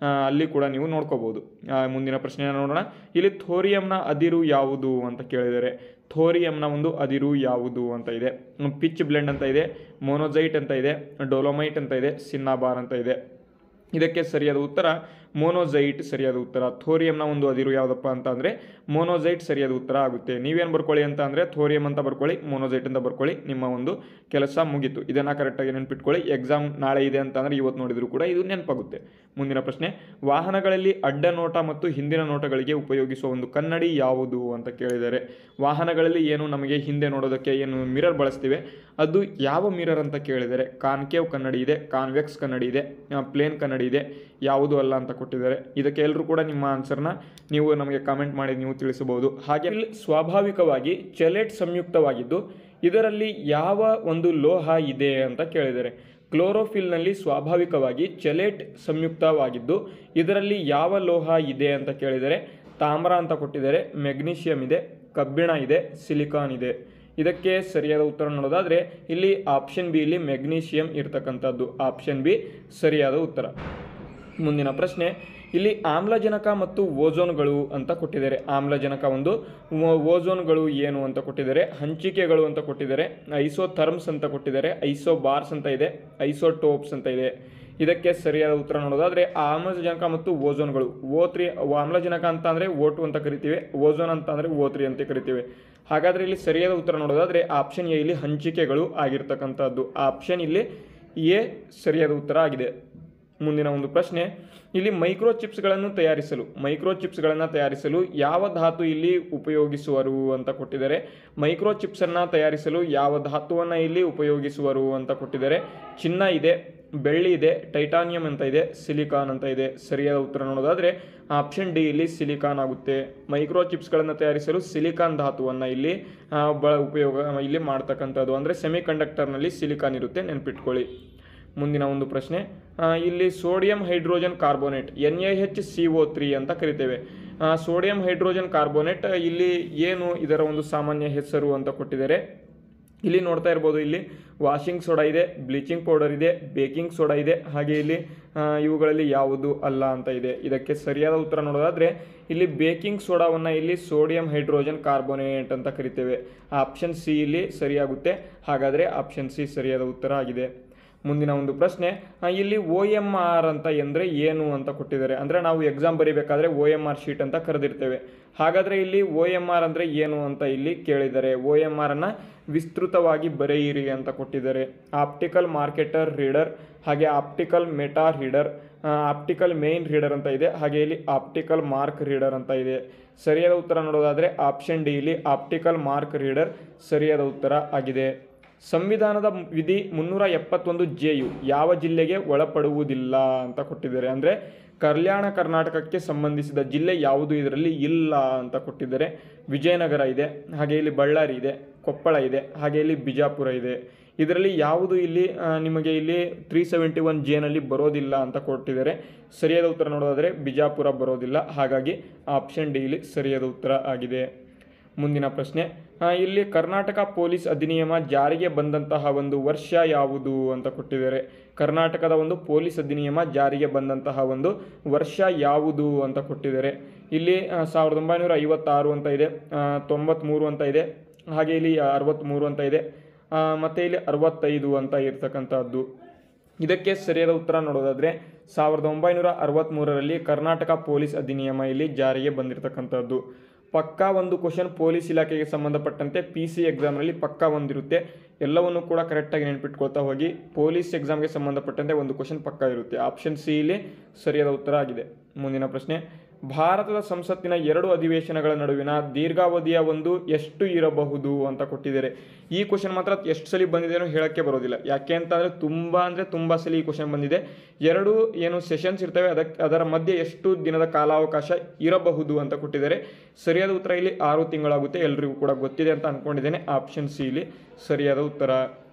[SPEAKER 1] ಆ, ಅಲ್ಲಿ ಕೂಡ ನೀವು ನೋಡ್ಕೋಬಹುದು ಆ, ಮುಂದಿನ ಪ್ರಶ್ನೆ ನೋಡೋಣ ಇಲ್ಲಿ ಥೋರಿಯಂನ ಅದಿರು ಯಾವುದು ಅಂತ ಕೇಳಿದರೆ ಥೋರಿಯಂನ ಒಂದು ಅದಿರು ಯಾವುದು ಅಂತ ಇದೆ ಪಿಚ್ ಬ್ಲೆಂಡ್ ಅಂತ ಇದೆ ಮೋನೋಜೈಟ್ ಅಂತ ಇದೆ ಡೋಲೋಮೈಟ್ ಅಂತ ಇದೆ ಸಿನ್ನಾಬಾರ್ ಅಂತ ಇದೆ ಇದಕ್ಕೆ ಸರಿಯಾದ ಉತ್ತರ ಮೋನೋಜೈಟ್ ಸರಿಯಾದ ಉತ್ತರ ಥೋರಿಯಂನ ಒಂದು ಅದಿರು ಯಾವುದಪ್ಪ ಅಂತ ಅಂದರೆ ಮೋನೋಜೈಟ್ ಸರಿಯಾದ ಉತ್ತರ ಆಗುತ್ತೆ ನೀವೇನು ಬರ್ಕೊಳ್ಳಿ ಅಂತ ಅಂದರೆ ಥೋರಿಯಂ ಅಂತ ಬರ್ಕೊಳ್ಳಿ ಮೋನೋಜೈಟ್ ಅಂತ ಬರ್ಕೊಳ್ಳಿ ನಿಮ್ಮ ಒಂದು ಕೆಲಸ ಮುಗೀತು ಇದನ್ನು ಕರೆಕ್ಟಾಗಿ ನೆನ್ಪಿಟ್ಕೊಳ್ಳಿ ಎಕ್ಸಾಮ್ ನಾಳೆ ಇದೆ ಅಂತ ಅಂದರೆ ಇವತ್ತು ನೋಡಿದರೂ ಕೂಡ ಇದು ನೆನಪಾಗುತ್ತೆ ಮುಂದಿನ ಪ್ರಶ್ನೆ ವಾಹನಗಳಲ್ಲಿ ಅಡ್ಡ ನೋಟ ಮತ್ತು ಹಿಂದಿನ ನೋಟಗಳಿಗೆ ಉಪಯೋಗಿಸುವ ಒಂದು ಕನ್ನಡಿ ಯಾವುದು ಅಂತ ಕೇಳಿದರೆ ವಾಹನಗಳಲ್ಲಿ ಏನು ನಮಗೆ ಹಿಂದೆ ನೋಡೋದಕ್ಕೆ ಏನು ಮಿರರ್ ಬಳಸ್ತೀವಿ ಅದು ಯಾವ ಮಿರರ್ ಅಂತ ಕೇಳಿದರೆ ಕಾನ್ಕೇವ್ ಕನ್ನಡಿ ಇದೆ ಕಾನ್ವೆಕ್ಸ್ ಕನ್ನಡಿ ಇದೆ ಪ್ಲೇನ್ ಕನ್ನಡಿ ಇದೆ ಯಾವುದು ಅಲ್ಲ ಅಂತ ಕೊಟ್ಟಿದ್ದಾರೆ ಇದಕ್ಕೆ ಎಲ್ಲರೂ ಕೂಡ ನಿಮ್ಮ ಆನ್ಸರ್ನ ನೀವು ನಮಗೆ ಕಾಮೆಂಟ್ ಮಾಡಿ ನೀವು ತಿಳಿಸಬಹುದು ಹಾಗೆ ಇಲ್ಲಿ ಸ್ವಾಭಾವಿಕವಾಗಿ ಚೆಲೆಟ್ ಸಂಯುಕ್ತವಾಗಿದ್ದು ಇದರಲ್ಲಿ ಯಾವ ಒಂದು ಲೋಹ ಇದೆ ಅಂತ ಕೇಳಿದ್ದಾರೆ ಕ್ಲೋರೋಫಿಲ್ನಲ್ಲಿ ಸ್ವಾಭಾವಿಕವಾಗಿ ಚೆಲೇಟ್ ಸಂಯುಕ್ತವಾಗಿದ್ದು ಇದರಲ್ಲಿ ಯಾವ ಲೋಹ ಇದೆ ಅಂತ ಕೇಳಿದರೆ ತಾಮ್ರ ಅಂತ ಕೊಟ್ಟಿದ್ದಾರೆ ಮೆಗ್ನೀಷಿಯಂ ಇದೆ ಕಬ್ಬಿಣ ಇದೆ ಸಿಲಿಕಾನ್ ಇದೆ ಇದಕ್ಕೆ ಸರಿಯಾದ ಉತ್ತರ ನೋಡೋದಾದರೆ ಇಲ್ಲಿ ಆಪ್ಷನ್ ಬಿ ಇಲ್ಲಿ ಮೆಗ್ನೀಷಿಯಂ ಇರ್ತಕ್ಕಂಥದ್ದು ಆಪ್ಷನ್ ಬಿ ಸರಿಯಾದ ಉತ್ತರ ಮುಂದಿನ ಪ್ರಶ್ನೆ ಇಲ್ಲಿ ಆಮ್ಲಜನಕ ಮತ್ತು ಓಝೋನ್ಗಳು ಅಂತ ಕೊಟ್ಟಿದ್ದಾರೆ ಆಮ್ಲಜನಕ ಒಂದು ಓ- ಓಝೋನ್ಗಳು ಏನು ಅಂತ ಕೊಟ್ಟಿದ್ದಾರೆ ಹಂಚಿಕೆಗಳು ಅಂತ ಕೊಟ್ಟಿದ್ದಾರೆ ಐಸೋಥರ್ಮ್ಸ್ ಅಂತ ಕೊಟ್ಟಿದ್ದಾರೆ ಐಸೋಬಾರ್ಸ್ ಅಂತ ಇದೆ ಐಸೋಟೋಪ್ಸ್ ಅಂತ ಇದೆ ಇದಕ್ಕೆ ಸರಿಯಾದ ಉತ್ತರ ನೋಡೋದಾದ್ರೆ ಆಮ್ಲಜನಕ ಮತ್ತು ಓಝೋನ್ಗಳು ಓ ತ್ರೀ ಆಮ್ಲಜನಕ ಅಂತ ಅಂದರೆ ಓಟು ಅಂತ ಕರಿತೀವಿ ಓಝೋನ್ ಅಂತ ಅಂದರೆ ಓ ತ್ರೀ ಅಂತ ಕರಿತೀವಿ ಹಾಗಾದರೆ ಇಲ್ಲಿ ಸರಿಯಾದ ಉತ್ತರ ನೋಡೋದಾದ್ರೆ ಆಪ್ಷನ್ ಎ ಇಲ್ಲಿ ಹಂಚಿಕೆಗಳು ಆಗಿರ್ತಕ್ಕಂಥದ್ದು ಆಪ್ಷನ್ ಇಲ್ಲಿ ಎ ಸರಿಯಾದ ಉತ್ತರ ಆಗಿದೆ ಮುಂದಿನ ಒಂದು ಪ್ರಶ್ನೆ ಇಲ್ಲಿ ಮೈಕ್ರೋ ಚಿಪ್ಸ್ಗಳನ್ನು ತಯಾರಿಸಲು ಮೈಕ್ರೋ ಚಿಪ್ಸ್ಗಳನ್ನು ತಯಾರಿಸಲು ಯಾವ ಧಾತು ಇಲ್ಲಿ ಉಪಯೋಗಿಸುವರು ಅಂತ ಕೊಟ್ಟಿದ್ದಾರೆ ಮೈಕ್ರೋ ಚಿಪ್ಸನ್ನು ತಯಾರಿಸಲು ಯಾವ ಧಾತುವನ್ನು ಇಲ್ಲಿ ಉಪಯೋಗಿಸುವರು ಅಂತ ಕೊಟ್ಟಿದ್ದಾರೆ ಚಿನ್ನ ಇದೆ ಬೆಳ್ಳಿ ಇದೆ ಟೈಟಾನಿಯಂ ಅಂತ ಇದೆ ಸಿಲಿಕಾನ್ ಅಂತ ಇದೆ ಸರಿಯಾದ ಉತ್ತರ ನೋಡೋದಾದರೆ ಆಪ್ಷನ್ ಡಿ ಇಲ್ಲಿ ಸಿಲಿಕಾನ್ ಆಗುತ್ತೆ ಮೈಕ್ರೋ ಚಿಪ್ಸ್ಗಳನ್ನು ತಯಾರಿಸಲು ಸಿಲಿಕಾನ್ ಧಾತುವನ್ನು ಇಲ್ಲಿ ಆ, ಬ ಉಪಯೋಗ ಇಲ್ಲಿ ಮಾಡ್ತಕ್ಕಂಥದ್ದು ಅಂದರೆ ಸೆಮಿ ಕಂಡಕ್ಟರ್ನಲ್ಲಿ ಸಿಲಿಕಾನ್ ಇರುತ್ತೆ ನೆನ್ಪಿಟ್ಕೊಳ್ಳಿ ಮುಂದಿನ ಒಂದು ಪ್ರಶ್ನೆ ಆ, ಇಲ್ಲಿ sodium hydrogen carbonate N A H C O three ಅಂತ ಕರಿತೇವೆ ಆ, ಸೋಡಿಯಂ ಹೈಡ್ರೋಜನ್ ಕಾರ್ಬೋನೇಟ್ ಇಲ್ಲಿ ಏನು ಇದರ ಒಂದು ಸಾಮಾನ್ಯ ಹೆಸರು ಅಂತ ಕೊಟ್ಟಿದ್ದಾರೆ ಇಲ್ಲಿ ನೋಡ್ತಾ ಇರ್ಬೋದು ಇಲ್ಲಿ ವಾಷಿಂಗ್ ಸೋಡಾ ಇದೆ ಬ್ಲೀಚಿಂಗ್ ಪೌಡರ್ ಇದೆ ಬೇಕಿಂಗ್ ಸೋಡಾ ಇದೆ ಹಾಗೆ ಇಲ್ಲಿ ಆ, ಇವುಗಳಲ್ಲಿ ಯಾವುದು ಅಲ್ಲ ಅಂತ ಇದೆ ಇದಕ್ಕೆ ಸರಿಯಾದ ಉತ್ತರ ನೋಡೋದಾದ್ರೆ ಇಲ್ಲಿ ಬೇಕಿಂಗ್ ಸೋಡಾವನ್ನು ಇಲ್ಲಿ ಸೋಡಿಯಂ ಹೈಡ್ರೋಜನ್ ಕಾರ್ಬೋನೇಟ್ ಅಂತ ಕರಿತೇವೆ ಆಪ್ಷನ್ ಸಿ ಇಲ್ಲಿ ಸರಿಯಾಗುತ್ತೆ ಹಾಗಾದರೆ ಆಪ್ಷನ್ ಸಿ ಸರಿಯಾದ ಉತ್ತರ ಆಗಿದೆ ಮುಂದಿನ ಒಂದು ಪ್ರಶ್ನೆ ಆ, ಇಲ್ಲಿ ಒ ಎಮ್ ಆರ್ ಅಂತ ಎಂದರೆ ಏನು ಅಂತ ಕೊಟ್ಟಿದ್ದಾರೆ ಅಂದರೆ ನಾವು ಎಕ್ಸಾಮ್ ಬರೀಬೇಕಾದ್ರೆ ಒ ಎಮ್ ಆರ್ ಶೀಟ್ ಅಂತ ಕರೆದಿರ್ತೇವೆ ಹಾಗಾದರೆ ಇಲ್ಲಿ ಒ ಎಮ್ ಆರ್ ಅಂದರೆ ಏನು ಅಂತ ಇಲ್ಲಿ ಕೇಳಿದ್ದಾರೆ ಒ ಎಮ್ ಆರನ್ನು ವಿಸ್ತೃತವಾಗಿ ಬರೆಯಿರಿ ಅಂತ ಕೊಟ್ಟಿದ್ದಾರೆ ಆಪ್ಟಿಕಲ್ ಮಾರ್ಕೆಟರ್ ರೀಡರ್ ಹಾಗೆ optical meta reader optical main reader ಅಂತ ಇದೆ ಹಾಗೆ ಇಲ್ಲಿ ಆಪ್ಟಿಕಲ್ ಮಾರ್ಕ್ ರೀಡರ್ ಅಂತ ಇದೆ ಸರಿಯಾದ ಉತ್ತರ ನೋಡೋದಾದರೆ ಆಪ್ಷನ್ ಡಿ ಇಲ್ಲಿ ಆಪ್ಟಿಕಲ್ ಮಾರ್ಕ್ ರೀಡರ್ ಸರಿಯಾದ ಉತ್ತರ ಆಗಿದೆ ಸಂವಿಧಾನದ ವಿಧಿ ಮುನ್ನೂರ ಎಪ್ಪತ್ತೊಂದು ಜೆಯು ಯಾವ ಜಿಲ್ಲೆಗೆ ಒಳಪಡುವುದಿಲ್ಲ ಅಂತ ಕೊಟ್ಟಿದ್ದಾರೆ ಅಂದರೆ ಕಲ್ಯಾಣ ಕರ್ನಾಟಕಕ್ಕೆ ಸಂಬಂಧಿಸಿದ ಜಿಲ್ಲೆ ಯಾವುದು ಇದರಲ್ಲಿ ಇಲ್ಲ ಅಂತ ಕೊಟ್ಟಿದ್ದಾರೆ ವಿಜಯನಗರ ಇದೆ ಹಾಗೆ ಇಲ್ಲಿ ಬಳ್ಳಾರಿ ಇದೆ ಕೊಪ್ಪಳ ಇದೆ ಹಾಗೆ ಇಲ್ಲಿ ಬಿಜಾಪುರ ಇದೆ ಇದರಲ್ಲಿ ಯಾವುದು ಇಲ್ಲಿ ಆ, ನಿಮಗೆ ಇಲ್ಲಿ ತ್ರೀ ಸೆವೆಂಟಿ ಒನ್ ಜೇನಲ್ಲಿ ಬರೋದಿಲ್ಲ ಅಂತ ಕೊಟ್ಟಿದ್ದಾರೆ ಸರಿಯಾದ ಉತ್ತರ ನೋಡೋದಾದರೆ ಬಿಜಾಪುರ ಬರೋದಿಲ್ಲ ಹಾಗಾಗಿ ಆಪ್ಷನ್ ಡಿ ಇಲ್ಲಿ ಸರಿಯಾದ ಉತ್ತರ ಆಗಿದೆ ಮುಂದಿನ ಪ್ರಶ್ನೆ ಆ, ಇಲ್ಲಿ ಕರ್ನಾಟಕ ಪೊಲೀಸ್ ಅಧಿನಿಯಮ ಜಾರಿಗೆ ಬಂದಂತಹ ಒಂದು ವರ್ಷ ಯಾವುದು ಅಂತ ಕೊಟ್ಟಿದ್ದಾರೆ ಕರ್ನಾಟಕದ ಒಂದು ಪೊಲೀಸ್ ಅಧಿನಿಯಮ ಜಾರಿಗೆ ಬಂದಂತಹ ಒಂದು ವರ್ಷ ಯಾವುದು ಅಂತ ಕೊಟ್ಟಿದ್ದಾರೆ ಇಲ್ಲಿ ಆ, ಸಾವಿರದ ಒಂಬೈನೂರ ಐವತ್ತಾರು ಅಂತ ಇದೆ ಆ, ತೊಂಬತ್ತ್ಮೂರು ಅಂತ ಇದೆ ಹಾಗೆ ಇಲ್ಲಿ ಅರವತ್ತ್ಮೂರು ಅಂತ ಇದೆ ಆ, ಮತ್ತೆ ಇಲ್ಲಿ ಅರವತ್ತೈದು ಅಂತ ಇರ್ತಕ್ಕಂಥದ್ದು ಇದಕ್ಕೆ ಸರಿಯಾದ ಉತ್ತರ ನೋಡೋದಾದರೆ ಸಾವಿರದ ಒಂಬೈನೂರ ಅರವತ್ತ್ಮೂರರಲ್ಲಿ ಕರ್ನಾಟಕ ಪೊಲೀಸ್ ಅಧಿನಿಯಮ ಇಲ್ಲಿ ಜಾರಿಗೆ ಬಂದಿರತಕ್ಕಂಥದ್ದು ಪಕ್ಕಾ ಒಂದು ಕ್ವಶನ್ ಪೊಲೀಸ್ ಇಲಾಖೆಗೆ ಸಂಬಂಧಪಟ್ಟಂತೆ ಪಿ ಸಿ ಎಕ್ಸಾಮ್ನಲ್ಲಿ ಪಕ್ಕಾ ಒಂದಿರುತ್ತೆ ಎಲ್ಲವನ್ನು ಕೂಡ ಕರೆಕ್ಟಾಗಿ ನೆನ್ಪಿಟ್ಕೊಳ್ತಾ ಹೋಗಿ ಪೊಲೀಸ್ ಎಕ್ಸಾಮ್ಗೆ ಸಂಬಂಧಪಟ್ಟಂತೆ ಒಂದು ಕ್ವಶನ್ ಪಕ್ಕಾ ಇರುತ್ತೆ ಆಪ್ಷನ್ ಸಿ ಇಲ್ಲಿ ಸರಿಯಾದ ಉತ್ತರ ಆಗಿದೆ ಮುಂದಿನ ಪ್ರಶ್ನೆ ಭಾರತದ ಸಂಸತ್ತಿನ ಎರಡು ಅಧಿವೇಶನಗಳ ನಡುವಿನ ದೀರ್ಘಾವಧಿಯ ಒಂದು ಎಷ್ಟು ಇರಬಹುದು ಅಂತ ಕೊಟ್ಟಿದ್ದಾರೆ ಈ ಕ್ವಶನ್ ಮಾತ್ರ ಎಷ್ಟು ಸಲ ಬಂದಿದೆ ಅನ್ನೋ ಹೇಳಕ್ಕೆ ಬರೋದಿಲ್ಲ ಯಾಕೆ ಅಂತಂದರೆ ತುಂಬ ಅಂದರೆ ತುಂಬ ಸಲ ಈ ಕ್ವಶನ್ ಬಂದಿದೆ ಎರಡು ಏನು ಸೆಷನ್ಸ್ ಇರ್ತವೆ ಅದಕ್ಕೆ ಅದರ ಮಧ್ಯೆ ಎಷ್ಟು ದಿನದ ಕಾಲಾವಕಾಶ ಇರಬಹುದು ಅಂತ ಕೊಟ್ಟಿದ್ದಾರೆ ಸರಿಯಾದ ಉತ್ತರ ಇಲ್ಲಿ ಆರು ತಿಂಗಳಾಗುತ್ತೆ ಎಲ್ರಿಗೂ ಕೂಡ ಗೊತ್ತಿದೆ ಅಂತ ಅಂದ್ಕೊಂಡಿದ್ದೇನೆ ಆಪ್ಷನ್ ಸಿ ಇಲ್ಲಿ ಸರಿಯಾದ ಉತ್ತರ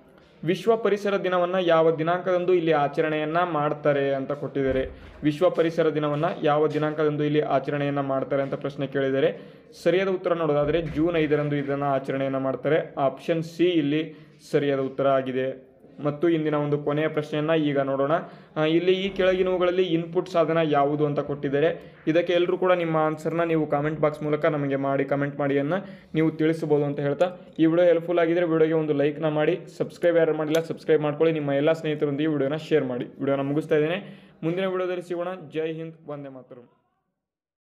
[SPEAKER 1] ವಿಶ್ವ ಪರಿಸರ ದಿನವನ್ನು ಯಾವ ದಿನಾಂಕದಂದು ಇಲ್ಲಿ ಆಚರಣೆಯನ್ನು ಮಾಡ್ತಾರೆ ಅಂತ ಕೊಟ್ಟಿದ್ದಾರೆ ವಿಶ್ವ ಪರಿಸರ ದಿನವನ್ನು ಯಾವ ದಿನಾಂಕದಂದು ಇಲ್ಲಿ ಆಚರಣೆಯನ್ನು ಮಾಡ್ತಾರೆ ಅಂತ ಪ್ರಶ್ನೆ ಕೇಳಿದ್ದಾರೆ ಸರಿಯಾದ ಉತ್ತರ ನೋಡೋದಾದರೆ ಜೂನ್ ಐದರಂದು ಇದನ್ನು ಆಚರಣೆಯನ್ನು ಮಾಡ್ತಾರೆ ಆಪ್ಷನ್ ಸಿ ಇಲ್ಲಿ ಸರಿಯಾದ ಉತ್ತರ ಆಗಿದೆ ಮತ್ತು ಇಂದಿನ ಒಂದು ಕೊನೆಯ ಪ್ರಶ್ನೆಯನ್ನು ಈಗ ನೋಡೋಣ ಆ, ಇಲ್ಲಿ ಈ ಕೆಳಗಿನವುಗಳಲ್ಲಿ ಇನ್ಪುಟ್ ಸಾಧನ ಯಾವುದು ಅಂತ ಕೊಟ್ಟಿದ್ದಾರೆ ಇದಕ್ಕೆ ಎಲ್ಲರೂ ಕೂಡ ನಿಮ್ಮ ಆನ್ಸರ್ನ ನೀವು ಕಾಮೆಂಟ್ ಬಾಕ್ಸ್ ಮೂಲಕ ನಮಗೆ ಮಾಡಿ ಕಮೆಂಟ್ ಮಾಡಿ ಅನ್ನ ನೀವು ತಿಳಿಸಬಹುದು ಅಂತ ಹೇಳ್ತಾ ಈ ವಿಡಿಯೋ ಹೆಲ್ಪ್ಫುಲ್ ಆಗಿದ್ರೆ ವಿಡಿಯೋಗೆ ಒಂದು ಲೈಕ್ನ ಮಾಡಿ ಸಬ್ಸ್ಕ್ರೈಬ್ ಯಾರು ಮಾಡಿಲ್ಲ ಸಬ್ಸ್ಕ್ರೈಬ್ ಮಾಡ್ಕೊಳ್ಳಿ ನಿಮ್ಮ ಎಲ್ಲ ಸ್ನೇಹಿತರೊಂದಿಗೆ ವಿಡಿಯೋನ ಶೇರ್ ಮಾಡಿ ವಿಡಿಯೋನ ಮುಗಿಸ್ತಾ ಇದ್ದೇನೆ ಮುಂದಿನ ವಿಡಿಯೋದಲ್ಲಿ ಸಿಗೋಣ ಜೈ ಹಿಂದ್ ವಂದೇ ಮಾತರಂ